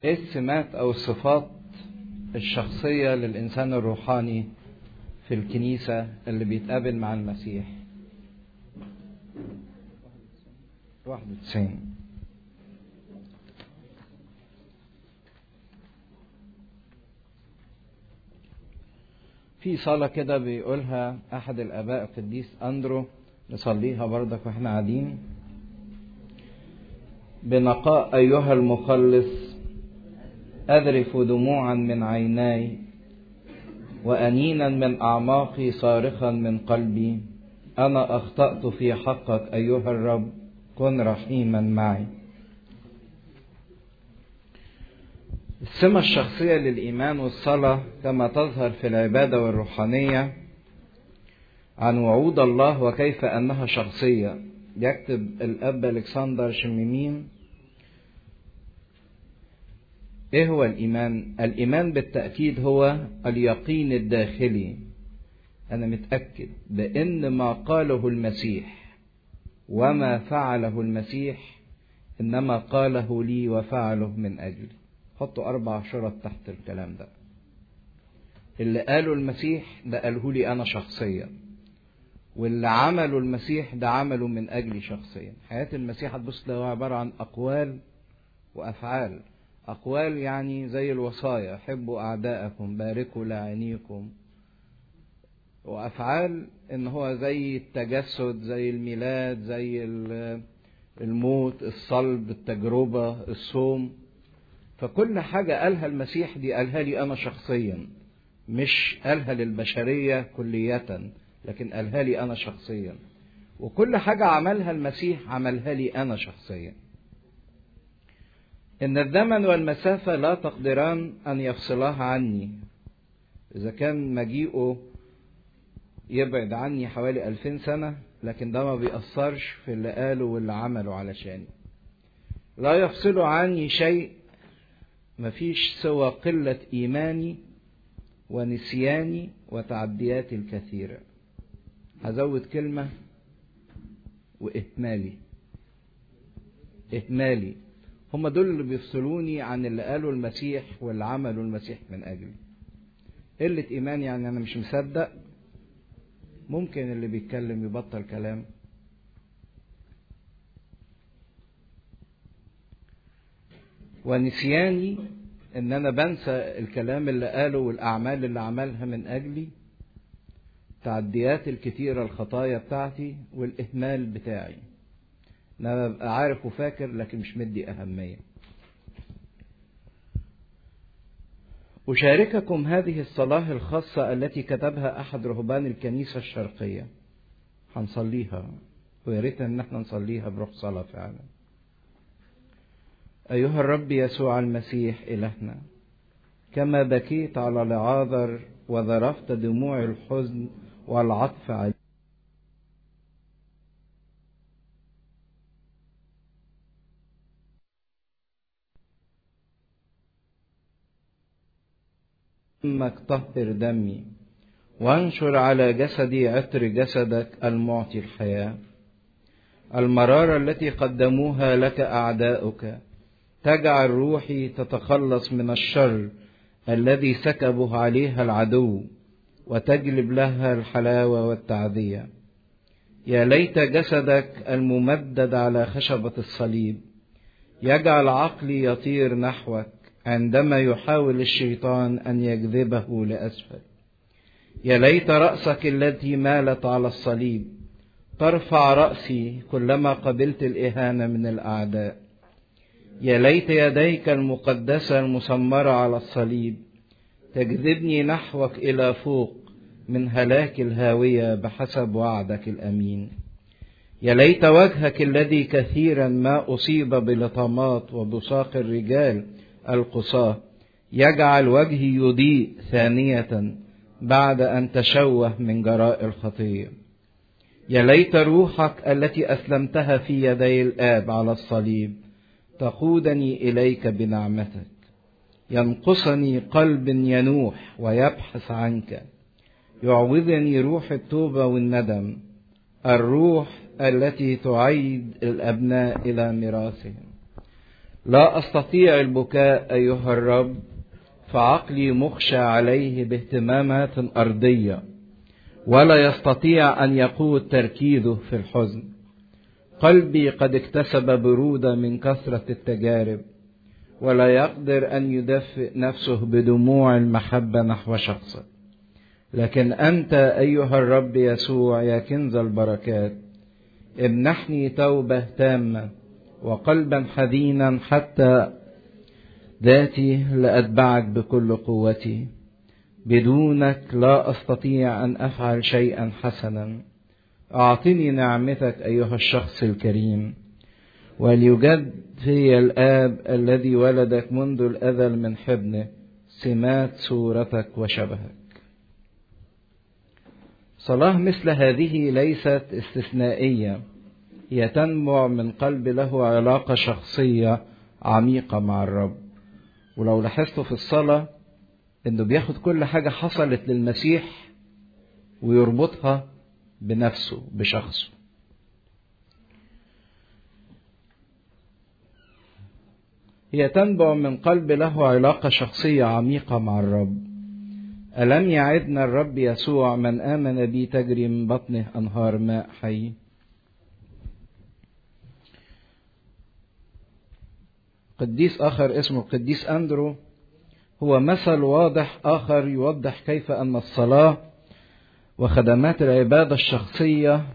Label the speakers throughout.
Speaker 1: ايه السمات او الصفات الشخصية للإنسان الروحاني في الكنيسة اللي بيتقابل مع المسيح 91 في صلاة كده بيقولها أحد الآباء القديس أندرو نصليها برضك واحنا قاعدين بنقاء أيها المخلص أذرف دموعا من عيناي وأنينا من أعماقي صارخا من قلبي أنا أخطأت في حقك أيها الرب كن رحيما معي السمة الشخصية للإيمان والصلاة كما تظهر في العبادة والروحانية عن وعود الله وكيف أنها شخصية يكتب الأب ألكسندر شميمين ايه هو الايمان الايمان بالتاكيد هو اليقين الداخلي انا متاكد بان ما قاله المسيح وما فعله المسيح انما قاله لي وفعله من اجلي حطوا اربع شرط تحت الكلام ده اللي قاله المسيح ده قاله لي انا شخصيا واللي عمله المسيح ده عمله من اجلي شخصيا حياه المسيح هتبص تلاقيها عباره عن اقوال وافعال أقوال يعني زي الوصايا حبوا أعداءكم باركوا لعينيكم وأفعال إن هو زي التجسد زي الميلاد زي الموت الصلب التجربة الصوم فكل حاجة قالها المسيح دي قالها لي أنا شخصيا مش قالها للبشرية كلية لكن قالها لي أنا شخصيا وكل حاجة عملها المسيح عملها لي أنا شخصيا إن الزمن والمسافة لا تقدران أن يفصلاها عني إذا كان مجيئه يبعد عني حوالي ألفين سنة لكن ده ما بيأثرش في اللي قاله واللي عمله علشاني لا يفصل عني شيء مفيش سوى قلة إيماني ونسياني وتعدياتي الكثيرة هزود كلمة وإهمالي إهمالي هم دول اللي بيفصلوني عن اللي قاله المسيح واللي عمله المسيح من أجلي قلة إيمان يعني أنا مش مصدق ممكن اللي بيتكلم يبطل كلام ونسياني ان انا بنسى الكلام اللي قاله والاعمال اللي عملها من اجلي تعديات الكتيره الخطايا بتاعتي والاهمال بتاعي ان انا ببقى عارف وفاكر لكن مش مدي اهميه أشارككم هذه الصلاة الخاصة التي كتبها أحد رهبان الكنيسة الشرقية هنصليها ويا ريت إن احنا نصليها بروح صلاة فعلا أيها الرب يسوع المسيح إلهنا كما بكيت على لعاذر وذرفت دموع الحزن والعطف عليه دمك طهر دمي وانشر على جسدي عطر جسدك المعطي الحياة المرارة التي قدموها لك أعداؤك تجعل روحي تتخلص من الشر الذي سكبه عليها العدو وتجلب لها الحلاوة والتعذية يا ليت جسدك الممدد على خشبة الصليب يجعل عقلي يطير نحوك عندما يحاول الشيطان ان يجذبه لاسفل يا ليت راسك التي مالت على الصليب ترفع راسي كلما قبلت الاهانه من الاعداء يا ليت يديك المقدسه المسمره على الصليب تجذبني نحوك الى فوق من هلاك الهاويه بحسب وعدك الامين يا ليت وجهك الذي كثيرا ما اصيب بلطمات وبصاق الرجال القصاة يجعل وجهي يضيء ثانية بعد أن تشوه من جراء الخطية يا ليت روحك التي أسلمتها في يدي الآب على الصليب تقودني إليك بنعمتك ينقصني قلب ينوح ويبحث عنك يعوضني روح التوبة والندم الروح التي تعيد الأبناء إلى ميراثهم لا أستطيع البكاء أيها الرب فعقلي مخشى عليه باهتمامات أرضية ولا يستطيع أن يقود تركيزه في الحزن قلبي قد اكتسب برودة من كثرة التجارب ولا يقدر أن يدفئ نفسه بدموع المحبة نحو شخصك لكن أنت أيها الرب يسوع يا كنز البركات امنحني توبة تامة وقلبا حزينا حتى ذاتي لأتبعك بكل قوتي بدونك لا أستطيع أن أفعل شيئا حسنا أعطني نعمتك أيها الشخص الكريم وليجد في الآب الذي ولدك منذ الأزل من حضنه سمات صورتك وشبهك صلاة مثل هذه ليست استثنائية هي تنبع من قلب له علاقة شخصية عميقة مع الرب ولو لاحظتوا في الصلاة انه بياخد كل حاجة حصلت للمسيح ويربطها بنفسه بشخصه هي تنبع من قلب له علاقة شخصية عميقة مع الرب ألم يعدنا الرب يسوع من آمن بي تجري من بطنه أنهار ماء حي قديس آخر اسمه القديس أندرو هو مثل واضح آخر يوضح كيف أن الصلاة وخدمات العبادة الشخصية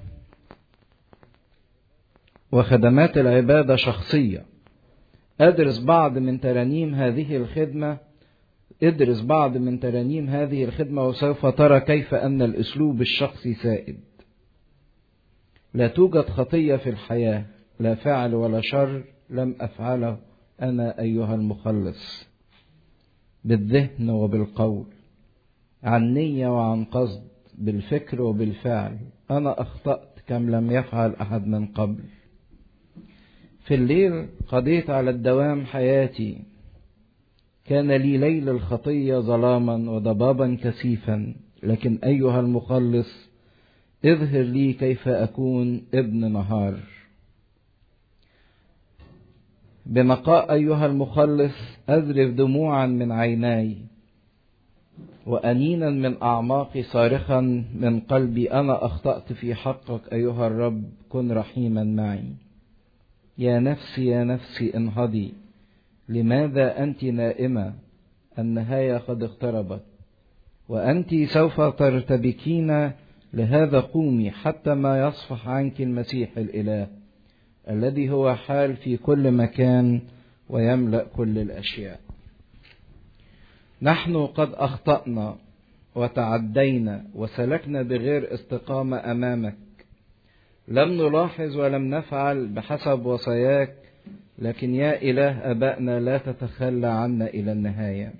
Speaker 1: وخدمات العبادة شخصية أدرس بعض من ترانيم هذه الخدمة ادرس بعض من ترانيم هذه الخدمة وسوف ترى كيف أن الأسلوب الشخصي سائد لا توجد خطية في الحياة لا فعل ولا شر لم أفعله أنا أيها المخلص بالذهن وبالقول عن نية وعن قصد بالفكر وبالفعل أنا أخطأت كم لم يفعل أحد من قبل في الليل قضيت على الدوام حياتي كان لي ليل الخطية ظلاما وضبابا كثيفا لكن أيها المخلص اظهر لي كيف أكون ابن نهار بنقاء أيها المخلص أذرف دموعا من عيناي وأنينا من أعماقي صارخا من قلبي أنا أخطأت في حقك أيها الرب كن رحيما معي يا نفسي يا نفسي انهضي لماذا أنت نائمة النهاية قد اقتربت وأنت سوف ترتبكين لهذا قومي حتى ما يصفح عنك المسيح الإله الذي هو حال في كل مكان ويملأ كل الأشياء نحن قد أخطأنا وتعدينا وسلكنا بغير استقامة أمامك لم نلاحظ ولم نفعل بحسب وصاياك لكن يا إله أبائنا لا تتخلى عنا إلى النهاية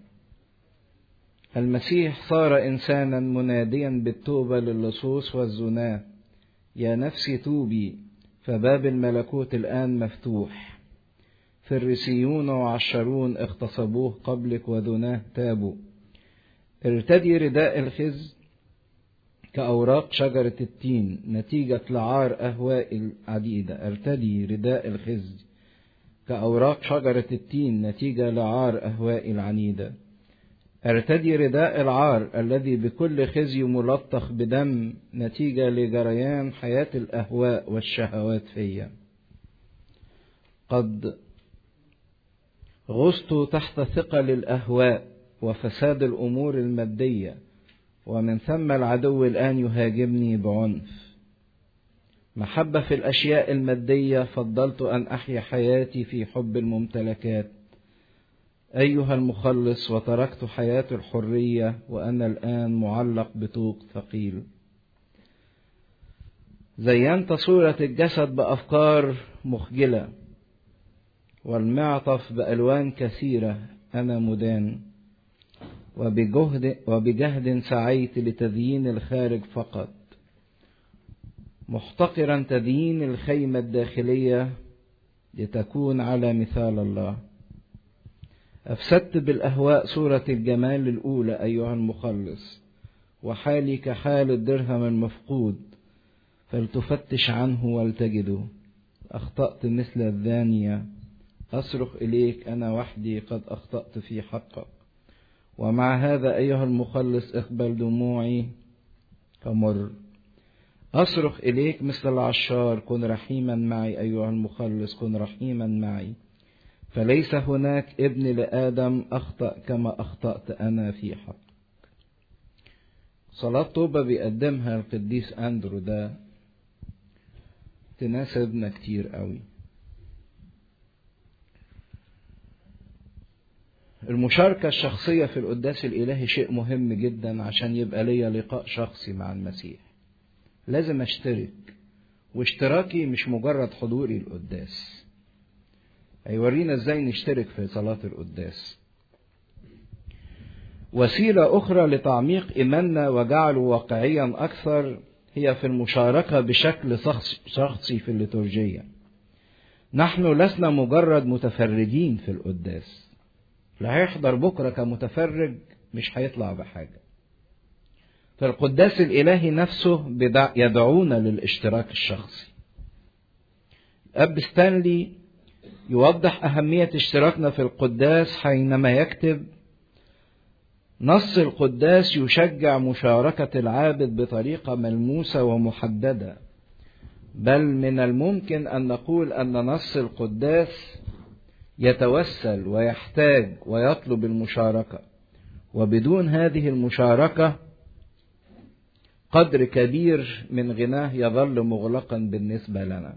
Speaker 1: المسيح صار إنسانا مناديا بالتوبة للصوص والزناة يا نفسي توبي فباب الملكوت الآن مفتوح فريسيون وعشرون اغتصبوه قبلك وذناه تابوا ارتدي رداء الخزي كأوراق شجرة التين نتيجة لعار أهواء العديدة ارتدي رداء الخزي كأوراق شجرة التين نتيجة لعار أهواء العنيدة ارتدي رداء العار الذي بكل خزي ملطخ بدم نتيجة لجريان حياة الأهواء والشهوات فيا قد غصت تحت ثقل الأهواء وفساد الأمور المادية ومن ثم العدو الآن يهاجمني بعنف محبة في الأشياء المادية فضلت أن أحيا حياتي في حب الممتلكات أيها المخلص وتركت حياة الحرية وأنا الآن معلق بطوق ثقيل زينت صورة الجسد بأفكار مخجلة والمعطف بألوان كثيرة أنا مدان وبجهد, وبجهد سعيت لتزيين الخارج فقط محتقرا تدين الخيمة الداخلية لتكون على مثال الله أفسدت بالأهواء صورة الجمال الأولى أيها المخلص وحالي كحال الدرهم المفقود فلتفتش عنه ولتجده أخطأت مثل الذانية أصرخ إليك أنا وحدي قد أخطأت في حقك ومع هذا أيها المخلص اقبل دموعي كمر أصرخ إليك مثل العشار كن رحيما معي أيها المخلص كن رحيما معي فليس هناك ابن لآدم أخطأ كما أخطأت أنا في حق صلاة توبة بيقدمها القديس أندرو ده تناسبنا كتير قوي المشاركة الشخصية في القداس الإلهي شيء مهم جدا عشان يبقى ليا لقاء شخصي مع المسيح لازم اشترك واشتراكي مش مجرد حضوري القداس هيورينا ازاي نشترك في صلاة القداس وسيلة أخرى لتعميق إيماننا وجعله واقعيا أكثر هي في المشاركة بشكل شخصي في الليتورجية نحن لسنا مجرد متفرجين في القداس اللي هيحضر بكرة كمتفرج مش هيطلع بحاجة فالقداس الإلهي نفسه يدعونا للاشتراك الشخصي أب ستانلي يوضح أهمية اشتراكنا في القداس حينما يكتب نص القداس يشجع مشاركة العابد بطريقة ملموسة ومحددة بل من الممكن أن نقول أن نص القداس يتوسل ويحتاج ويطلب المشاركة وبدون هذه المشاركة قدر كبير من غناه يظل مغلقا بالنسبة لنا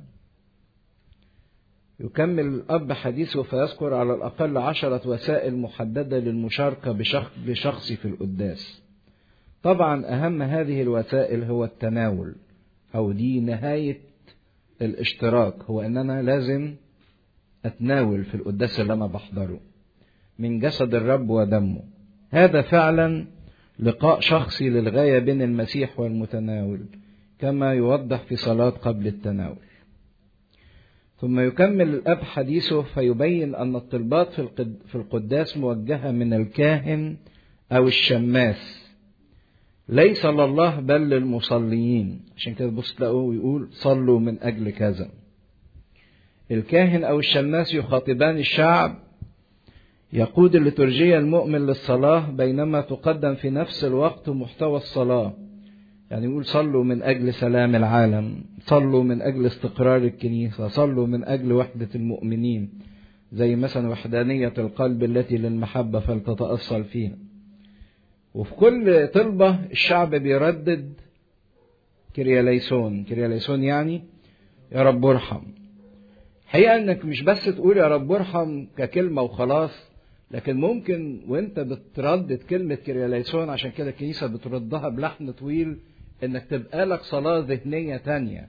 Speaker 1: يكمل الأب حديثه فيذكر على الأقل عشرة وسائل محددة للمشاركة بشكل شخصي في القداس طبعا أهم هذه الوسائل هو التناول أو دي نهاية الاشتراك هو أن أنا لازم أتناول في القداس اللي أنا بحضره من جسد الرب ودمه هذا فعلا لقاء شخصي للغاية بين المسيح والمتناول كما يوضح في صلاة قبل التناول ثم يكمل الأب حديثه فيبين أن الطلبات في القداس موجهة من الكاهن أو الشماس ليس لله بل للمصليين عشان كده تبص تلاقوه يقول صلوا من أجل كذا الكاهن أو الشماس يخاطبان الشعب يقود الليتورجية المؤمن للصلاة بينما تقدم في نفس الوقت محتوى الصلاة يعني يقول صلوا من أجل سلام العالم صلوا من أجل استقرار الكنيسة صلوا من أجل وحدة المؤمنين زي مثلا وحدانية القلب التي للمحبة فلتتأصل فيها وفي كل طلبة الشعب بيردد كرياليسون كرياليسون يعني يا رب ارحم حقيقة انك مش بس تقول يا رب ارحم ككلمة وخلاص لكن ممكن وانت بتردد كلمة كرياليسون عشان كده الكنيسة بتردها بلحن طويل انك تبقى لك صلاة ذهنية تانية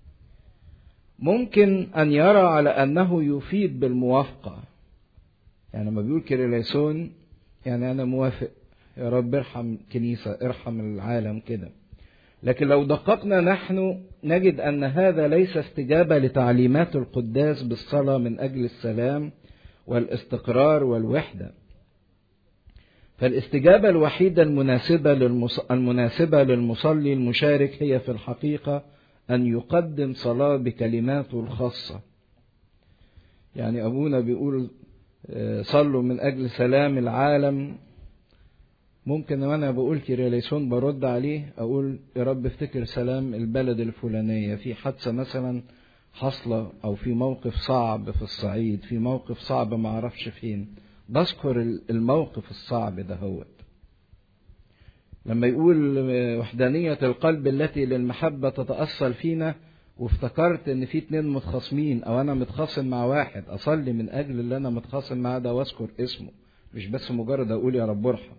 Speaker 1: ممكن ان يرى على انه يفيد بالموافقة يعني لما بيقول كرياليسون يعني انا موافق يا رب ارحم كنيسة ارحم العالم كده لكن لو دققنا نحن نجد ان هذا ليس استجابة لتعليمات القداس بالصلاة من اجل السلام والاستقرار والوحدة فالاستجابة الوحيدة المناسبة, للمص... المناسبة للمصلي المشارك هي في الحقيقة أن يقدم صلاة بكلماته الخاصة يعني أبونا بيقول صلوا من أجل سلام العالم ممكن وأنا بقول كيرياليسون برد عليه أقول يا رب افتكر سلام البلد الفلانية في حادثة مثلا حصلة أو في موقف صعب في الصعيد في موقف صعب ما أعرفش فين بذكر الموقف الصعب ده هو لما يقول وحدانية القلب التي للمحبة تتأصل فينا وافتكرت ان في اتنين متخاصمين او انا متخاصم مع واحد اصلي من اجل اللي انا متخاصم معاه ده واذكر اسمه مش بس مجرد اقول يا رب ارحم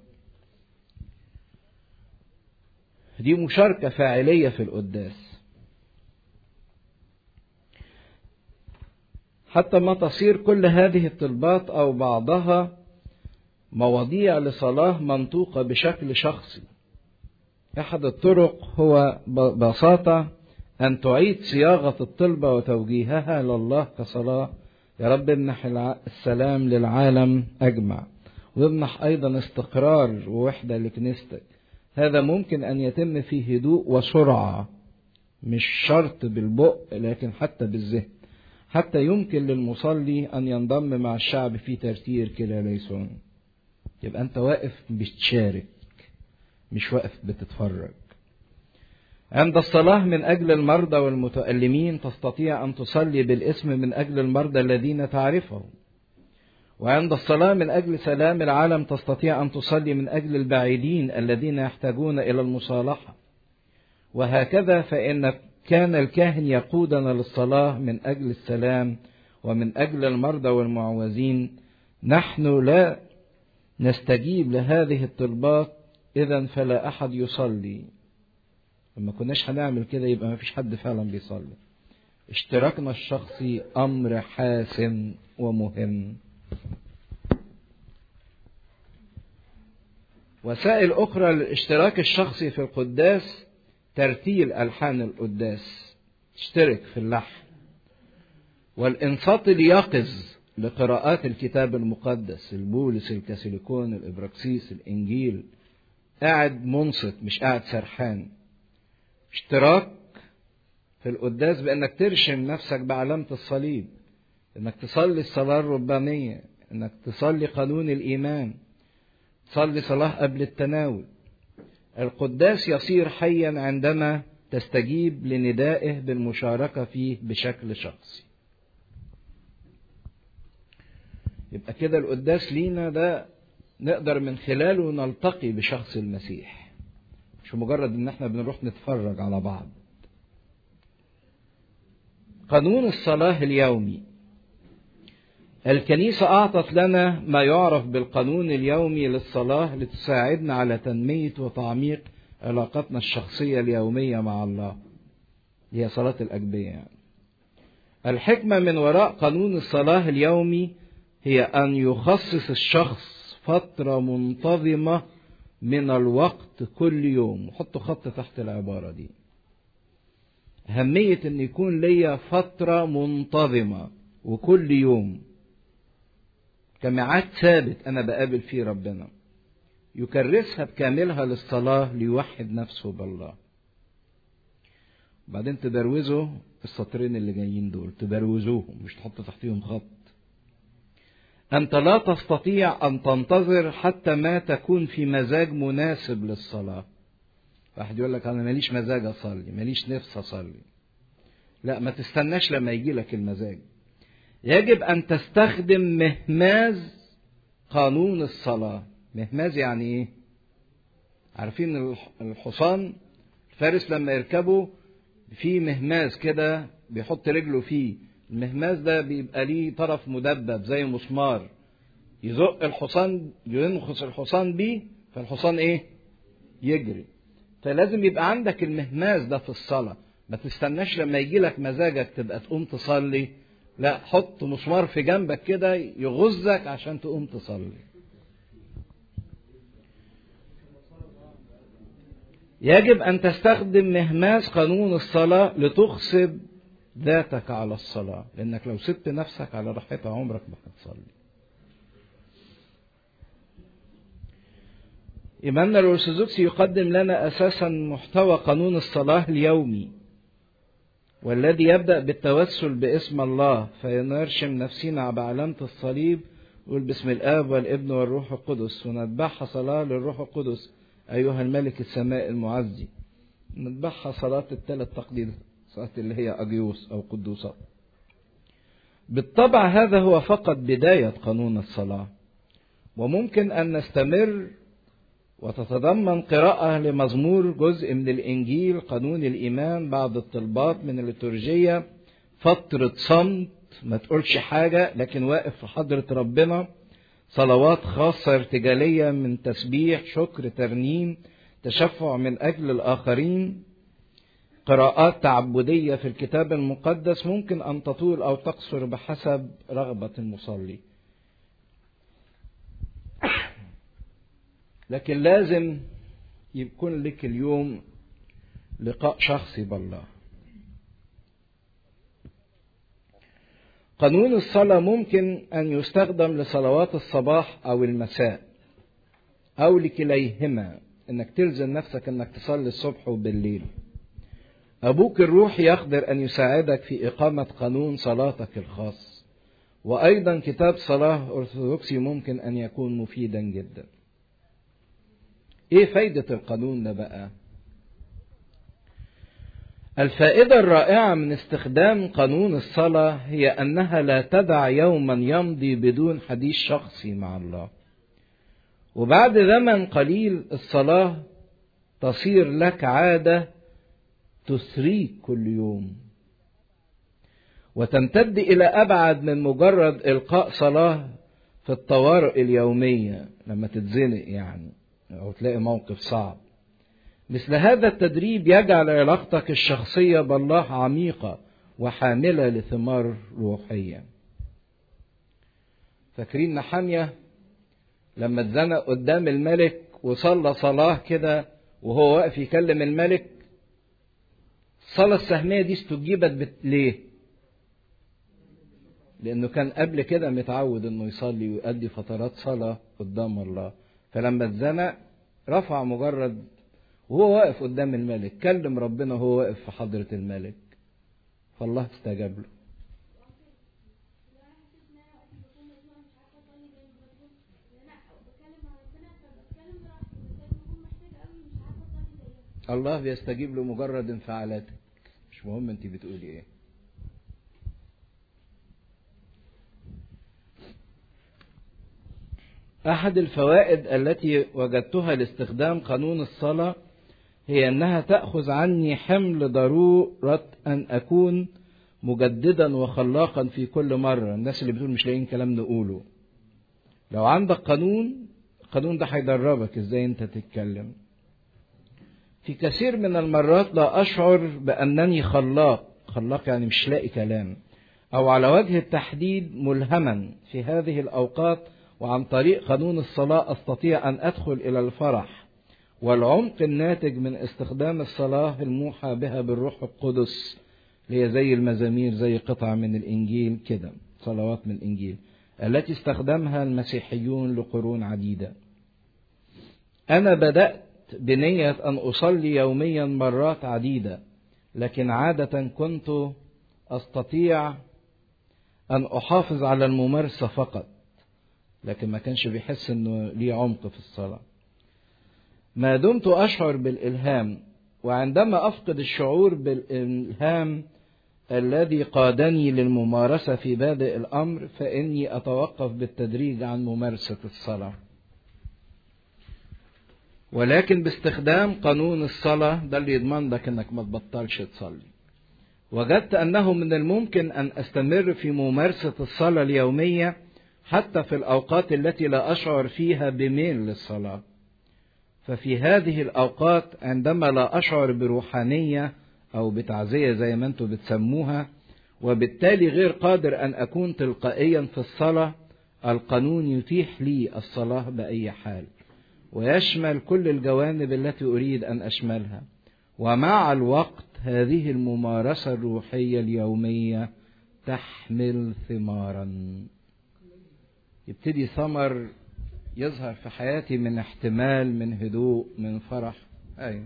Speaker 1: دي مشاركة فاعلية في القداس حتى ما تصير كل هذه الطلبات او بعضها مواضيع لصلاه منطوقه بشكل شخصي احد الطرق هو ببساطه ان تعيد صياغه الطلبه وتوجيهها لله كصلاه يا رب امنح السلام للعالم اجمع وامنح ايضا استقرار ووحده لكنيستك هذا ممكن ان يتم في هدوء وسرعه مش شرط بالبق لكن حتى بالذهن حتى يمكن للمصلي أن ينضم مع الشعب في ترتير كلا ليسون يبقى أنت واقف بتشارك مش واقف بتتفرج عند الصلاة من أجل المرضى والمتألمين تستطيع أن تصلي بالاسم من أجل المرضى الذين تعرفهم وعند الصلاة من أجل سلام العالم تستطيع أن تصلي من أجل البعيدين الذين يحتاجون إلى المصالحة وهكذا فإن كان الكاهن يقودنا للصلاة من أجل السلام ومن أجل المرضى والمعوزين نحن لا نستجيب لهذه الطلبات إذا فلا أحد يصلي لما كناش هنعمل كده يبقى ما فيش حد فعلا بيصلي اشتراكنا الشخصي أمر حاسم ومهم وسائل أخرى للاشتراك الشخصي في القداس ترتيل ألحان القداس تشترك في اللحن والإنصات اليقظ لقراءات الكتاب المقدس البولس الكاثوليكون الإبراكسيس الإنجيل قاعد منصت مش قاعد سرحان اشتراك في القداس بأنك ترشم نفسك بعلامة الصليب انك تصلي الصلاة الربانية انك تصلي قانون الإيمان تصلي صلاة قبل التناول القداس يصير حيا عندما تستجيب لندائه بالمشاركة فيه بشكل شخصي يبقى كده القداس لينا ده نقدر من خلاله نلتقي بشخص المسيح مش مجرد ان احنا بنروح نتفرج على بعض قانون الصلاة اليومي الكنيسة أعطت لنا ما يعرف بالقانون اليومي للصلاة لتساعدنا على تنمية وتعميق علاقتنا الشخصية اليومية مع الله هي صلاة الأجبية يعني. الحكمة من وراء قانون الصلاة اليومي هي أن يخصص الشخص فترة منتظمة من الوقت كل يوم حطوا خط تحت العبارة دي أهمية أن يكون ليا فترة منتظمة وكل يوم كميعاد ثابت أنا بقابل فيه ربنا يكرسها بكاملها للصلاة ليوحد نفسه بالله بعدين تبروزوا السطرين اللي جايين دول تبروزوهم مش تحط تحتيهم خط أنت لا تستطيع أن تنتظر حتى ما تكون في مزاج مناسب للصلاة واحد يقول لك أنا ماليش مزاج أصلي ماليش نفس أصلي لا ما تستناش لما يجي لك المزاج يجب أن تستخدم مهماز قانون الصلاة مهماز يعني إيه عارفين الحصان الفارس لما يركبه في مهماز كده بيحط رجله فيه المهماز ده بيبقى ليه طرف مدبب زي مسمار يزق الحصان ينخس الحصان بيه فالحصان ايه يجري فلازم يبقى عندك المهماز ده في الصلاة ما تستناش لما يجي لك مزاجك تبقى تقوم تصلي لا حط مسمار في جنبك كده يغزك عشان تقوم تصلي يجب أن تستخدم مهماز قانون الصلاة لتغصب ذاتك على الصلاة لأنك لو سبت نفسك على راحتها عمرك ما هتصلي إيماننا الأرثوذكسي يقدم لنا أساسا محتوى قانون الصلاة اليومي والذي يبدأ بالتوسل باسم الله فنرشم نفسنا بعلامة الصليب نقول باسم الآب والابن والروح القدس ونتبعها صلاة للروح القدس أيها الملك السماء المعزي نتبعها صلاة الثلاث تقديرات صلاة اللي هي أجيوس أو قدوسات بالطبع هذا هو فقط بداية قانون الصلاة وممكن أن نستمر وتتضمن قراءة لمزمور جزء من الإنجيل قانون الإيمان بعد الطلبات من الليتورجية فترة صمت ما تقولش حاجة لكن واقف في حضرة ربنا صلوات خاصة ارتجالية من تسبيح شكر ترنيم تشفع من أجل الآخرين قراءات تعبدية في الكتاب المقدس ممكن أن تطول أو تقصر بحسب رغبة المصلي لكن لازم يكون لك اليوم لقاء شخصي بالله قانون الصلاة ممكن أن يستخدم لصلوات الصباح أو المساء أو لكليهما إنك تلزم نفسك إنك تصلي الصبح وبالليل أبوك الروحي يقدر أن يساعدك في إقامة قانون صلاتك الخاص وأيضا كتاب صلاة أرثوذكسي ممكن أن يكون مفيدا جدا إيه فايدة القانون ده بقى؟ الفائدة الرائعة من استخدام قانون الصلاة هي أنها لا تدع يوما يمضي بدون حديث شخصي مع الله. وبعد زمن قليل الصلاة تصير لك عادة تثريك كل يوم. وتمتد إلى أبعد من مجرد إلقاء صلاة في الطوارئ اليومية لما تتزنق يعني أو تلاقي موقف صعب. مثل هذا التدريب يجعل علاقتك الشخصية بالله عميقة وحاملة لثمار روحية. فاكرين نحامية لما اتزنق قدام الملك وصلى صلاة كده وهو واقف يكلم الملك الصلاة السهمية دي استجيبت بت... ليه؟ لأنه كان قبل كده متعود إنه يصلي ويؤدي فترات صلاة قدام الله، فلما اتزنق رفع مجرد وهو واقف قدام الملك كلم ربنا وهو واقف في حضرة الملك فالله استجاب له الله بيستجيب لمجرد انفعالاتك مش مهم انت بتقولي ايه احد الفوائد التي وجدتها لاستخدام قانون الصلاه هي انها تاخذ عني حمل ضروره ان اكون مجددا وخلاقا في كل مره الناس اللي بتقول مش لاقيين كلام نقوله لو عندك قانون القانون ده هيدربك ازاي انت تتكلم في كثير من المرات لا اشعر بانني خلاق خلاق يعني مش لاقي كلام او على وجه التحديد ملهما في هذه الاوقات وعن طريق قانون الصلاه استطيع ان ادخل الى الفرح والعمق الناتج من استخدام الصلاة الموحى بها بالروح القدس اللي هي زي المزامير زي قطع من الإنجيل كده صلوات من الإنجيل التي استخدمها المسيحيون لقرون عديدة أنا بدأت بنية أن أصلي يوميا مرات عديدة لكن عادة كنت أستطيع أن أحافظ على الممارسة فقط لكن ما كانش بيحس أنه ليه عمق في الصلاة ما دمت أشعر بالإلهام وعندما أفقد الشعور بالإلهام الذي قادني للممارسة في بادئ الأمر فإني أتوقف بالتدريج عن ممارسة الصلاة ولكن باستخدام قانون الصلاة ده اللي يضمن لك انك ما تبطلش تصلي وجدت انه من الممكن ان استمر في ممارسة الصلاة اليومية حتى في الاوقات التي لا اشعر فيها بميل للصلاة ففي هذه الاوقات عندما لا اشعر بروحانية او بتعزية زي ما انتم بتسموها وبالتالي غير قادر ان اكون تلقائيا في الصلاة القانون يتيح لي الصلاة باي حال ويشمل كل الجوانب التي اريد ان اشملها ومع الوقت هذه الممارسه الروحيه اليوميه تحمل ثمارا يبتدي ثمر يظهر في حياتي من احتمال من هدوء من فرح ايوه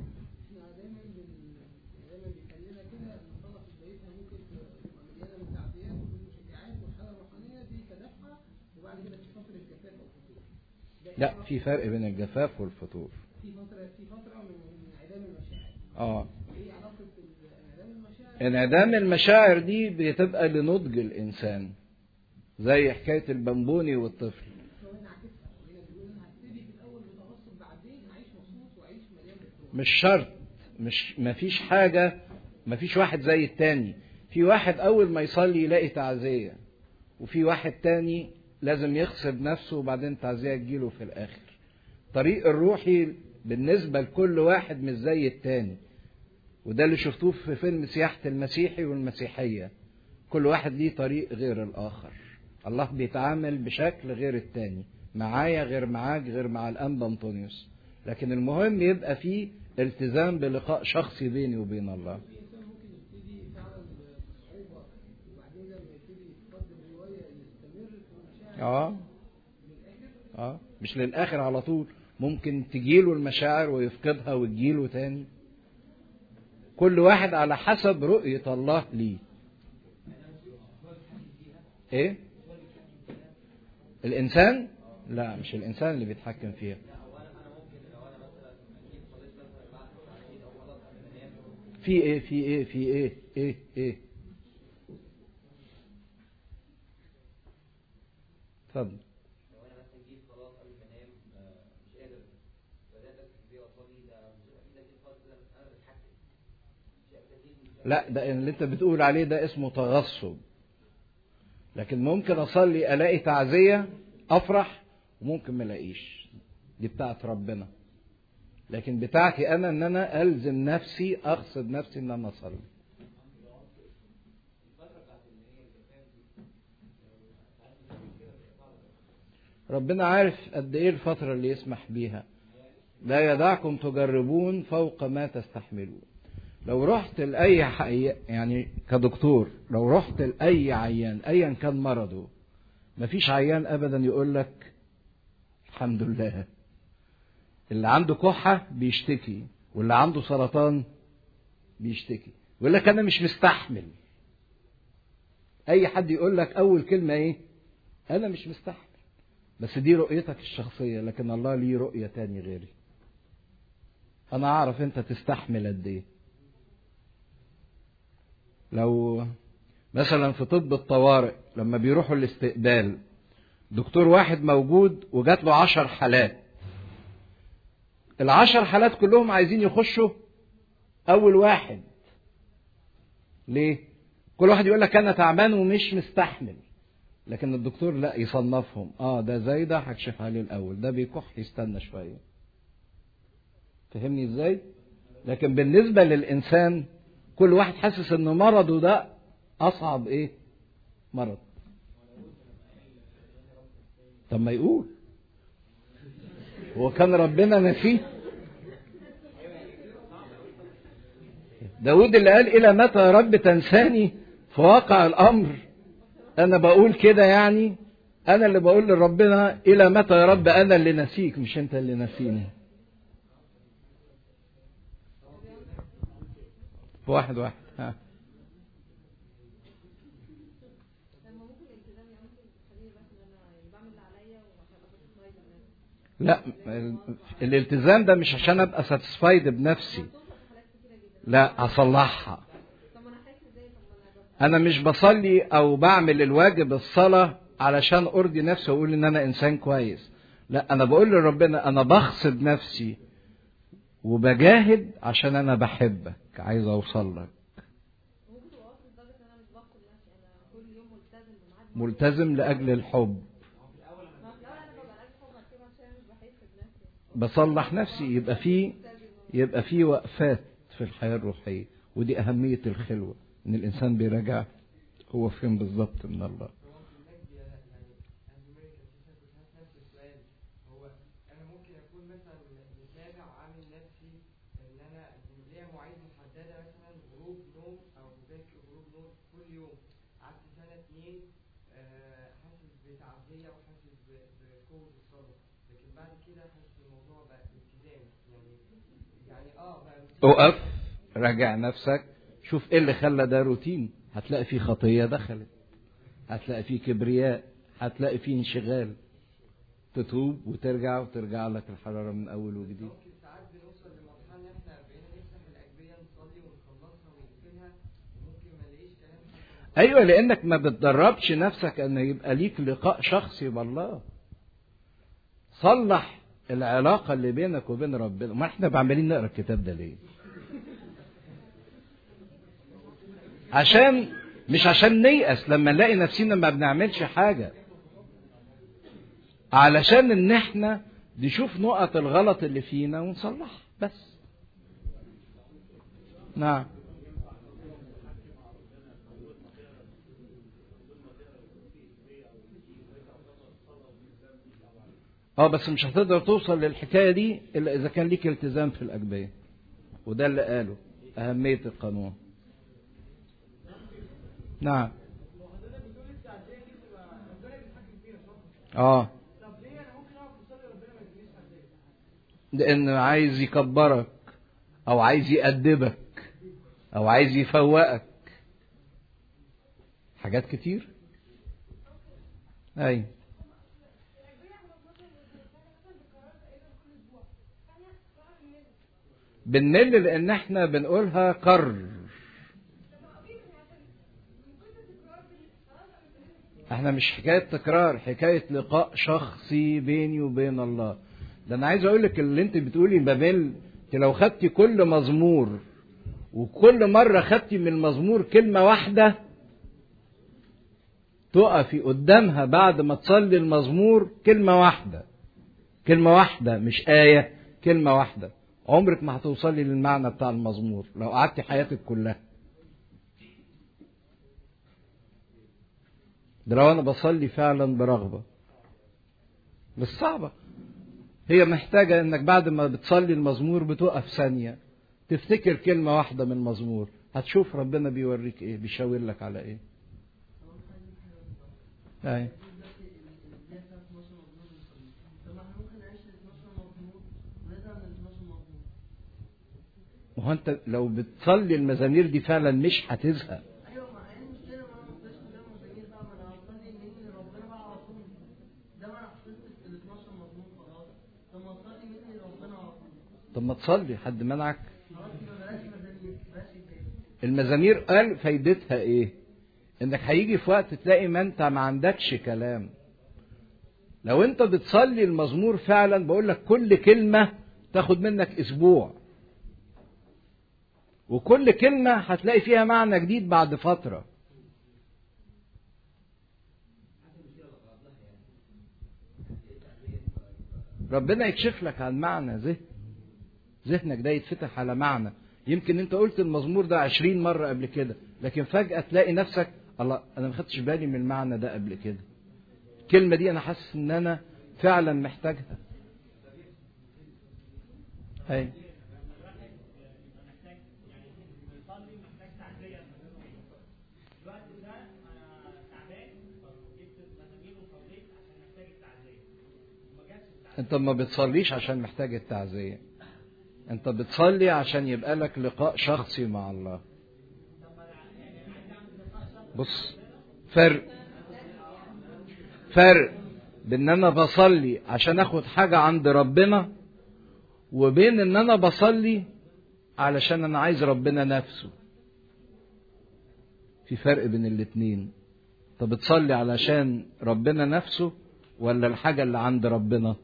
Speaker 1: لا في فرق بين الجفاف والفطور
Speaker 2: في فترة في فترة من انعدام المشاعر
Speaker 1: اه
Speaker 2: ايه علاقة انعدام المشاعر
Speaker 1: انعدام المشاعر دي بتبقى لنضج الانسان زي حكايه البنبوني والطفل
Speaker 2: هو هنا عكسها هنا بيقول انا هبتدي في الاول متوسط بعدين هعيش مبسوط واعيش مليان بالطول
Speaker 1: مش شرط مش مفيش حاجه مفيش واحد زي التاني في واحد اول ما يصلي يلاقي تعزيه وفي واحد تاني لازم يغصب نفسه وبعدين التعزيه تجيله في الاخر الطريق الروحي بالنسبه لكل واحد مش زي التاني وده اللي شفتوه في فيلم سياحه المسيحي والمسيحيه كل واحد ليه طريق غير الاخر الله بيتعامل بشكل غير التاني معايا غير معاك غير مع الانبا انطونيوس لكن المهم يبقى فيه التزام بلقاء شخصي بيني وبين الله
Speaker 2: في انسان ممكن يبتدي فعلا بصعوبة وبعدين لما يبتدي يتقدم شوية يستمر في المشاعر
Speaker 1: اه اه مش للاخر على طول ممكن تجيله المشاعر ويفقدها وتجيله تاني كل واحد على حسب رؤية الله ليه ايه الانسان لا مش الانسان اللي بيتحكم فيها في ايه في ايه في ايه ايه ايه اتفضل
Speaker 3: لو انا مثلا جيت خلاص قبل ما انام آه، مش قادر بدات اسكت بيه واصلي ده مش هيبقى في تكليف خالص كده بس انا بتحكم مش هيبقى تكليف مش
Speaker 1: لا ده اللي انت بتقول عليه ده اسمه تغصب لكن ممكن اصلي الاقي تعزية افرح وممكن ما الاقيش دي بتاعت ربنا لكن بتاعتي انا ان انا الزم نفسي اغصب نفسي ان انا اصلي ربنا عارف قد ايه الفترة اللي يسمح بيها لا يدعكم تجربون فوق ما تستحملون لو رحت لأي حي... يعني كدكتور لو رحت لأي عيان أيا كان مرضه مفيش عيان أبدا يقول لك الحمد لله اللي عنده كحة بيشتكي واللي عنده سرطان بيشتكي يقول لك أنا مش مستحمل أي حد يقول لك أول كلمة إيه أنا مش مستحمل بس دي رؤيتك الشخصية لكن الله ليه رؤية تاني غيري أنا أعرف أنت تستحمل قد إيه لو مثلا في طب الطوارئ لما بيروحوا الاستقبال دكتور واحد موجود وجات له عشر حالات العشر حالات كلهم عايزين يخشوا أول واحد ليه؟ كل واحد يقول لك أنا تعبان ومش مستحمل لكن الدكتور لا يصنفهم اه ده زي ده هكشف عليه الأول ده بيكح يستنى شوية فهمني ازاي؟ لكن بالنسبة للإنسان كل واحد حاسس ان مرضه ده اصعب ايه مرض طب ما يقول هو كان ربنا نسيه داود اللي قال الى متى يا رب تنساني في واقع الامر انا بقول كده يعني انا اللي بقول لربنا الى متى يا رب انا اللي نسيك مش انت اللي نسيني واحد واحد ها
Speaker 4: لما ممكن الالتزام يعني ممكن تخليني بس ان انا يعني بعمل اللي عليا وعشان ابقى ساتسفايد بنفسي
Speaker 1: لا ال- الالتزام ده مش عشان ابقى ساتسفايد بنفسي
Speaker 4: توصل في حالات كتيره جدا
Speaker 1: لا هصلحها
Speaker 4: طب ما انا خايف ازاي طب ما انا
Speaker 1: انا مش بصلي او بعمل الواجب الصلاة علشان ارضي نفسي واقول ان انا انسان كويس لا انا بقول لربنا انا بغصب نفسي وبجاهد عشان انا بحبك عايز اوصل لك
Speaker 4: ممكن تبقى واصل لدرجه ان انا مش بفقد نفسي انا كل يوم ملتزم بميعاد
Speaker 1: ملتزم لاجل الحب
Speaker 4: ما في الاول انا ببقى راجل حب كده عشان أنا مش بحس بنفسي
Speaker 1: بصلح نفسي يبقى في يبقى في وقفات في الحياة الروحية ودي أهمية الخلوة إن الإنسان بيراجع هو فين بالظبط من الله
Speaker 5: هو انا ممكن اكون مثلا متابع عامل نفسي ان انا ليا مواعيد محدده مثلا غروب نوم او باكر غروب نوم كل يوم قعدت سنه اتنين آه، حاسس بتعزيه وحاسس ب- بقوه الصلاه لكن بعد كده حاسس الموضوع بقى التزام يعني يعني اه بقى
Speaker 1: اقف راجع نفسك شوف ايه اللي خلى ده روتين هتلاقي فيه خطية دخلت هتلاقي فيه كبرياء هتلاقي فيه انشغال تتوب وترجع وترجع لك الحرارة من أول وجديد
Speaker 5: ممكن ساعات بنوصل لمرحله ان احنا بقينا نفتح الاجبيه نصلي ونخلصها ونقفلها وممكن ما نلاقيش كلام حتى
Speaker 1: أيوة لأنك ما بتدربش نفسك أن يبقى ليك لقاء شخصي بالله صلح العلاقة اللي بينك وبين ربنا ما احنا عمالين نقرا الكتاب ده ليه عشان مش عشان نيأس لما نلاقي نفسنا ما بنعملش حاجة علشان ان احنا نشوف نقط الغلط اللي فينا ونصلحها بس نعم اه بس مش هتقدر توصل للحكايه دي الا اذا كان ليك التزام في الاجبيه وده اللي قاله اهميه القانون نعم اه لان عايز يكبرك او عايز يأدبك او عايز يفوقك حاجات كتير ايوه بنمل لان احنا بنقولها قر احنا مش حكايه تكرار حكايه لقاء شخصي بيني وبين الله ده انا عايز اقول لك اللي انت بتقولي بمل انت لو خدتي كل مزمور وكل مره خدتي من المزمور كلمه واحده تقفي قدامها بعد ما تصلي المزمور كلمه واحده كلمه واحده مش ايه كلمه واحده عمرك ما هتوصلي للمعنى بتاع المزمور لو قعدتي حياتك كلها ده لو انا بصلي فعلا برغبه بس صعبه هي محتاجه انك بعد ما بتصلي المزمور بتقف ثانيه تفتكر كلمه واحده من المزمور هتشوف ربنا بيوريك ايه بيشاور لك على ايه ايوه ما هو انت لو بتصلي المزامير دي فعلا مش هتزهق
Speaker 2: ايوه ما هي المشكله ما انا ما قلتش ده مزامير بقى ما انا هصلي مني ربنا بقى على طول ده ما انا حفظت ال 12 مضمون خلاص طب ما اصلي مني ربنا على طول
Speaker 1: طب ما تصلي حد منعك
Speaker 2: خلاص يبقى بلاش مزامير بلاش الجاي
Speaker 1: المزامير قال فايدتها ايه انك هيجي في وقت تلاقي ما انت ما عندكش كلام لو انت بتصلي المزمور فعلا بقول لك كل كلمة تاخد منك اسبوع وكل كلمة هتلاقي فيها معنى جديد بعد فترة ربنا يكشف لك عن معنى ذهن ذهنك ده يتفتح على معنى يمكن انت قلت المزمور ده عشرين مرة قبل كده لكن فجأة تلاقي نفسك الله انا ما خدتش بالي من المعنى ده قبل كده الكلمة دي انا حاسس ان انا فعلا محتاجها هاي انت ما بتصليش عشان محتاج التعزية انت بتصلي عشان يبقى لك لقاء شخصي مع الله بص فرق فرق بان انا بصلي عشان اخد حاجة عند ربنا وبين ان انا بصلي علشان انا عايز ربنا نفسه في فرق بين الاتنين طب بتصلي علشان ربنا نفسه ولا الحاجة اللي عند ربنا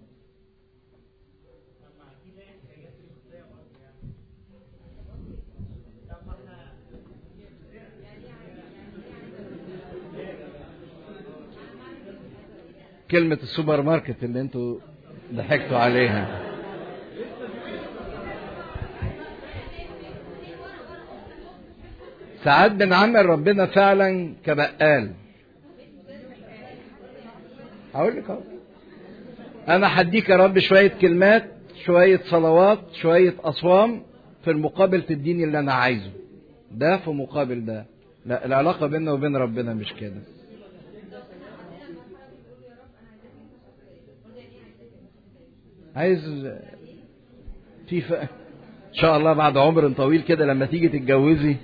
Speaker 1: كلمة السوبر ماركت اللي انتوا ضحكتوا عليها ساعات بنعمل ربنا فعلا كبقال هقول لك اهو انا هديك يا رب شويه كلمات شويه صلوات شويه اصوام في المقابل تديني اللي انا عايزه ده في مقابل ده لا العلاقه بيننا وبين ربنا مش كده عايز في ف... ان شاء الله بعد عمر طويل كده لما تيجي تتجوزي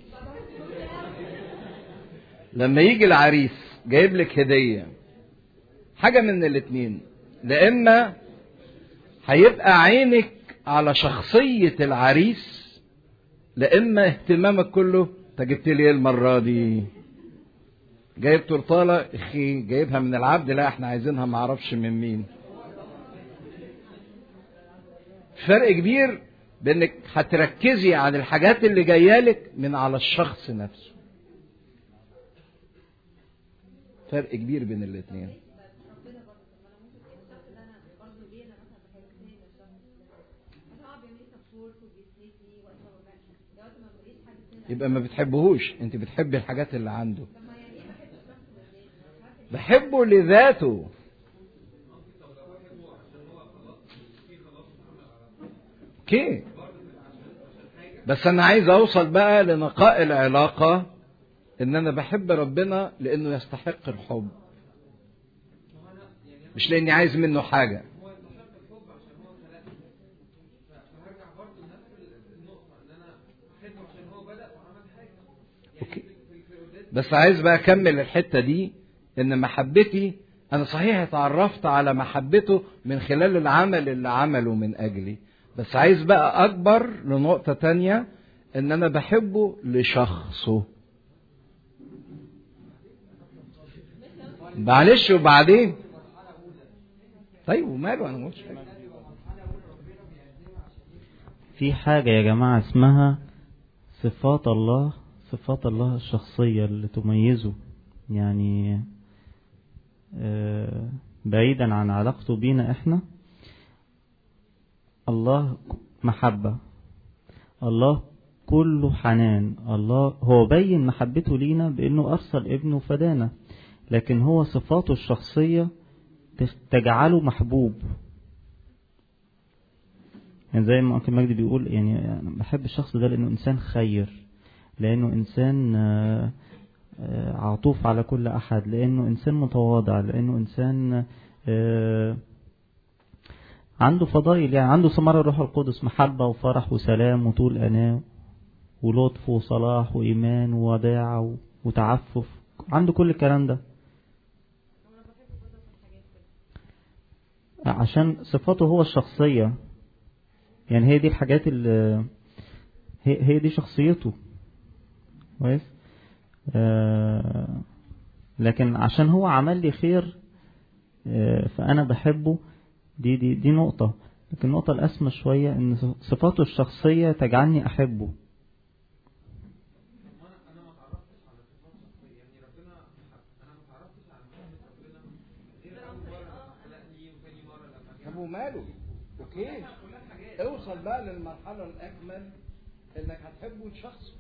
Speaker 1: لما يجي العريس جايب لك هديه حاجه من الاتنين لا اما هيبقى عينك على شخصيه العريس لا اما اهتمامك كله انت جبت لي ايه المره دي جايب تورتاله اخي جايبها من العبد لا احنا عايزينها معرفش من مين فرق كبير بانك هتركزي على الحاجات اللي جايه لك من على الشخص نفسه فرق كبير بين الاثنين
Speaker 4: ربنا برضه طب ما انا ممكن الشخص اللي انا برضه ليه انا مثلا بحب فين الشخص ده هو بيعمل لي سبورت وبيسندني وقت ما ببقاش دلوقتي ما بلاقيش حاجه تسند
Speaker 1: يبقى ما بتحبهوش انت بتحبي الحاجات اللي عنده
Speaker 4: طب ما يعني ايه بحب الشخص ده ليه؟ مش عارفه
Speaker 1: بحبه لذاته اوكي بس انا عايز اوصل بقى لنقاء العلاقه ان انا بحب ربنا لانه يستحق الحب مش لاني عايز منه حاجه
Speaker 6: هو يستحق الحب عشان هو خلقني ف- فهرجع برضه لنفس النقطة إن أنا أحبه عشان هو بدأ
Speaker 1: بس عايز بقى اكمل الحته دي ان محبتي انا صحيح اتعرفت على محبته من خلال العمل اللي عمله من اجلي بس عايز بقى اكبر لنقطه تانية ان انا بحبه لشخصه معلش وبعدين طيب وماله انا ما قلتش حاجه
Speaker 7: في حاجة يا جماعة اسمها صفات الله صفات الله الشخصية اللي تميزه يعني آه، بعيدا عن علاقته بينا احنا الله محبة الله كله حنان الله هو بين محبته لينا بانه ارسل ابنه فدانا لكن هو صفاته الشخصية تجعله محبوب يعني زي ما أنكل مجدي بيقول يعني أنا بحب الشخص ده لأنه إنسان خير لأنه إنسان آه، آه، عطوف على كل أحد لأنه إنسان متواضع لأنه إنسان آه، عنده فضائل يعني عنده ثمرة الروح القدس محبة وفرح وسلام وطول أناة ولطف وصلاح وإيمان ووداع وتعفف عنده كل الكلام ده عشان صفاته هو الشخصية يعني هي دي الحاجات اللي هي, هي دي شخصيته كويس آه لكن عشان هو عمل لي خير آه فأنا بحبه دي دي دي نقطة لكن النقطة الأسمى شوية إن صفاته الشخصية تجعلني أحبه
Speaker 6: انا ما اتعرفتش على صفات شخصيه يعني ربنا انا ما اتعرفتش على محبه ربنا غير اول مره لما خلقني وثاني مره لما
Speaker 1: طب وماله اوكي اوصل بقى للمرحله الاكمل انك هتحبه شخصه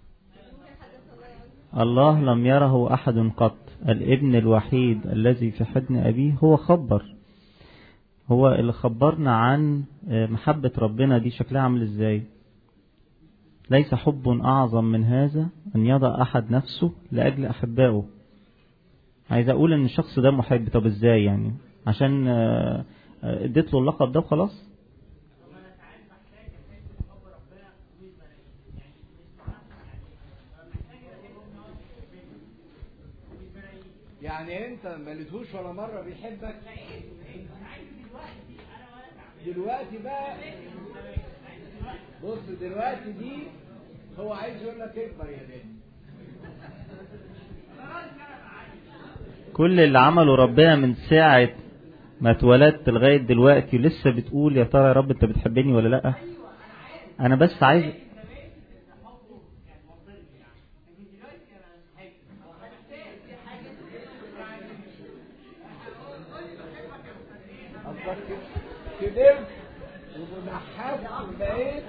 Speaker 7: الله لم يره أحد قط الابن الوحيد الذي في حضن أبيه هو خبر هو اللي خبرنا عن محبة ربنا دي شكلها عامل ازاي ليس حب أعظم من هذا أن يضع أحد نفسه لأجل أحبائه عايز أقول أن الشخص ده محب طب ازاي يعني عشان اديت له اللقب ده وخلاص
Speaker 1: يعني انت ما لقيتهوش ولا مره بيحبك دلوقتي بقى بص دلوقتي دي هو عايز يقول لك اكبر يا بنت
Speaker 7: كل اللي عمله ربنا من ساعة ما اتولدت لغاية دلوقتي لسه بتقول يا ترى يا رب انت بتحبني ولا لا انا بس عايز
Speaker 1: قصدك كبرت ومنحت وبقيت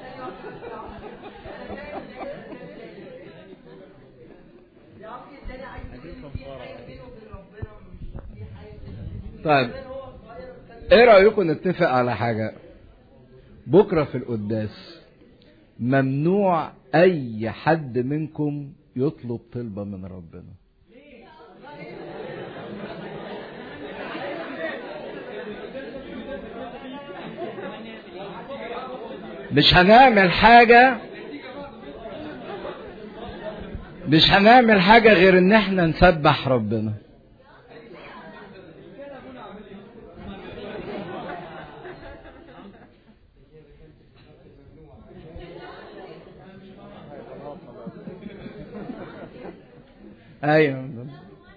Speaker 1: طيب ايه رايكم نتفق على حاجه بكره في القداس ممنوع اي حد منكم يطلب طلبه من ربنا مش هنعمل حاجة مش هنعمل حاجة غير ان احنا نسبح ربنا ايوه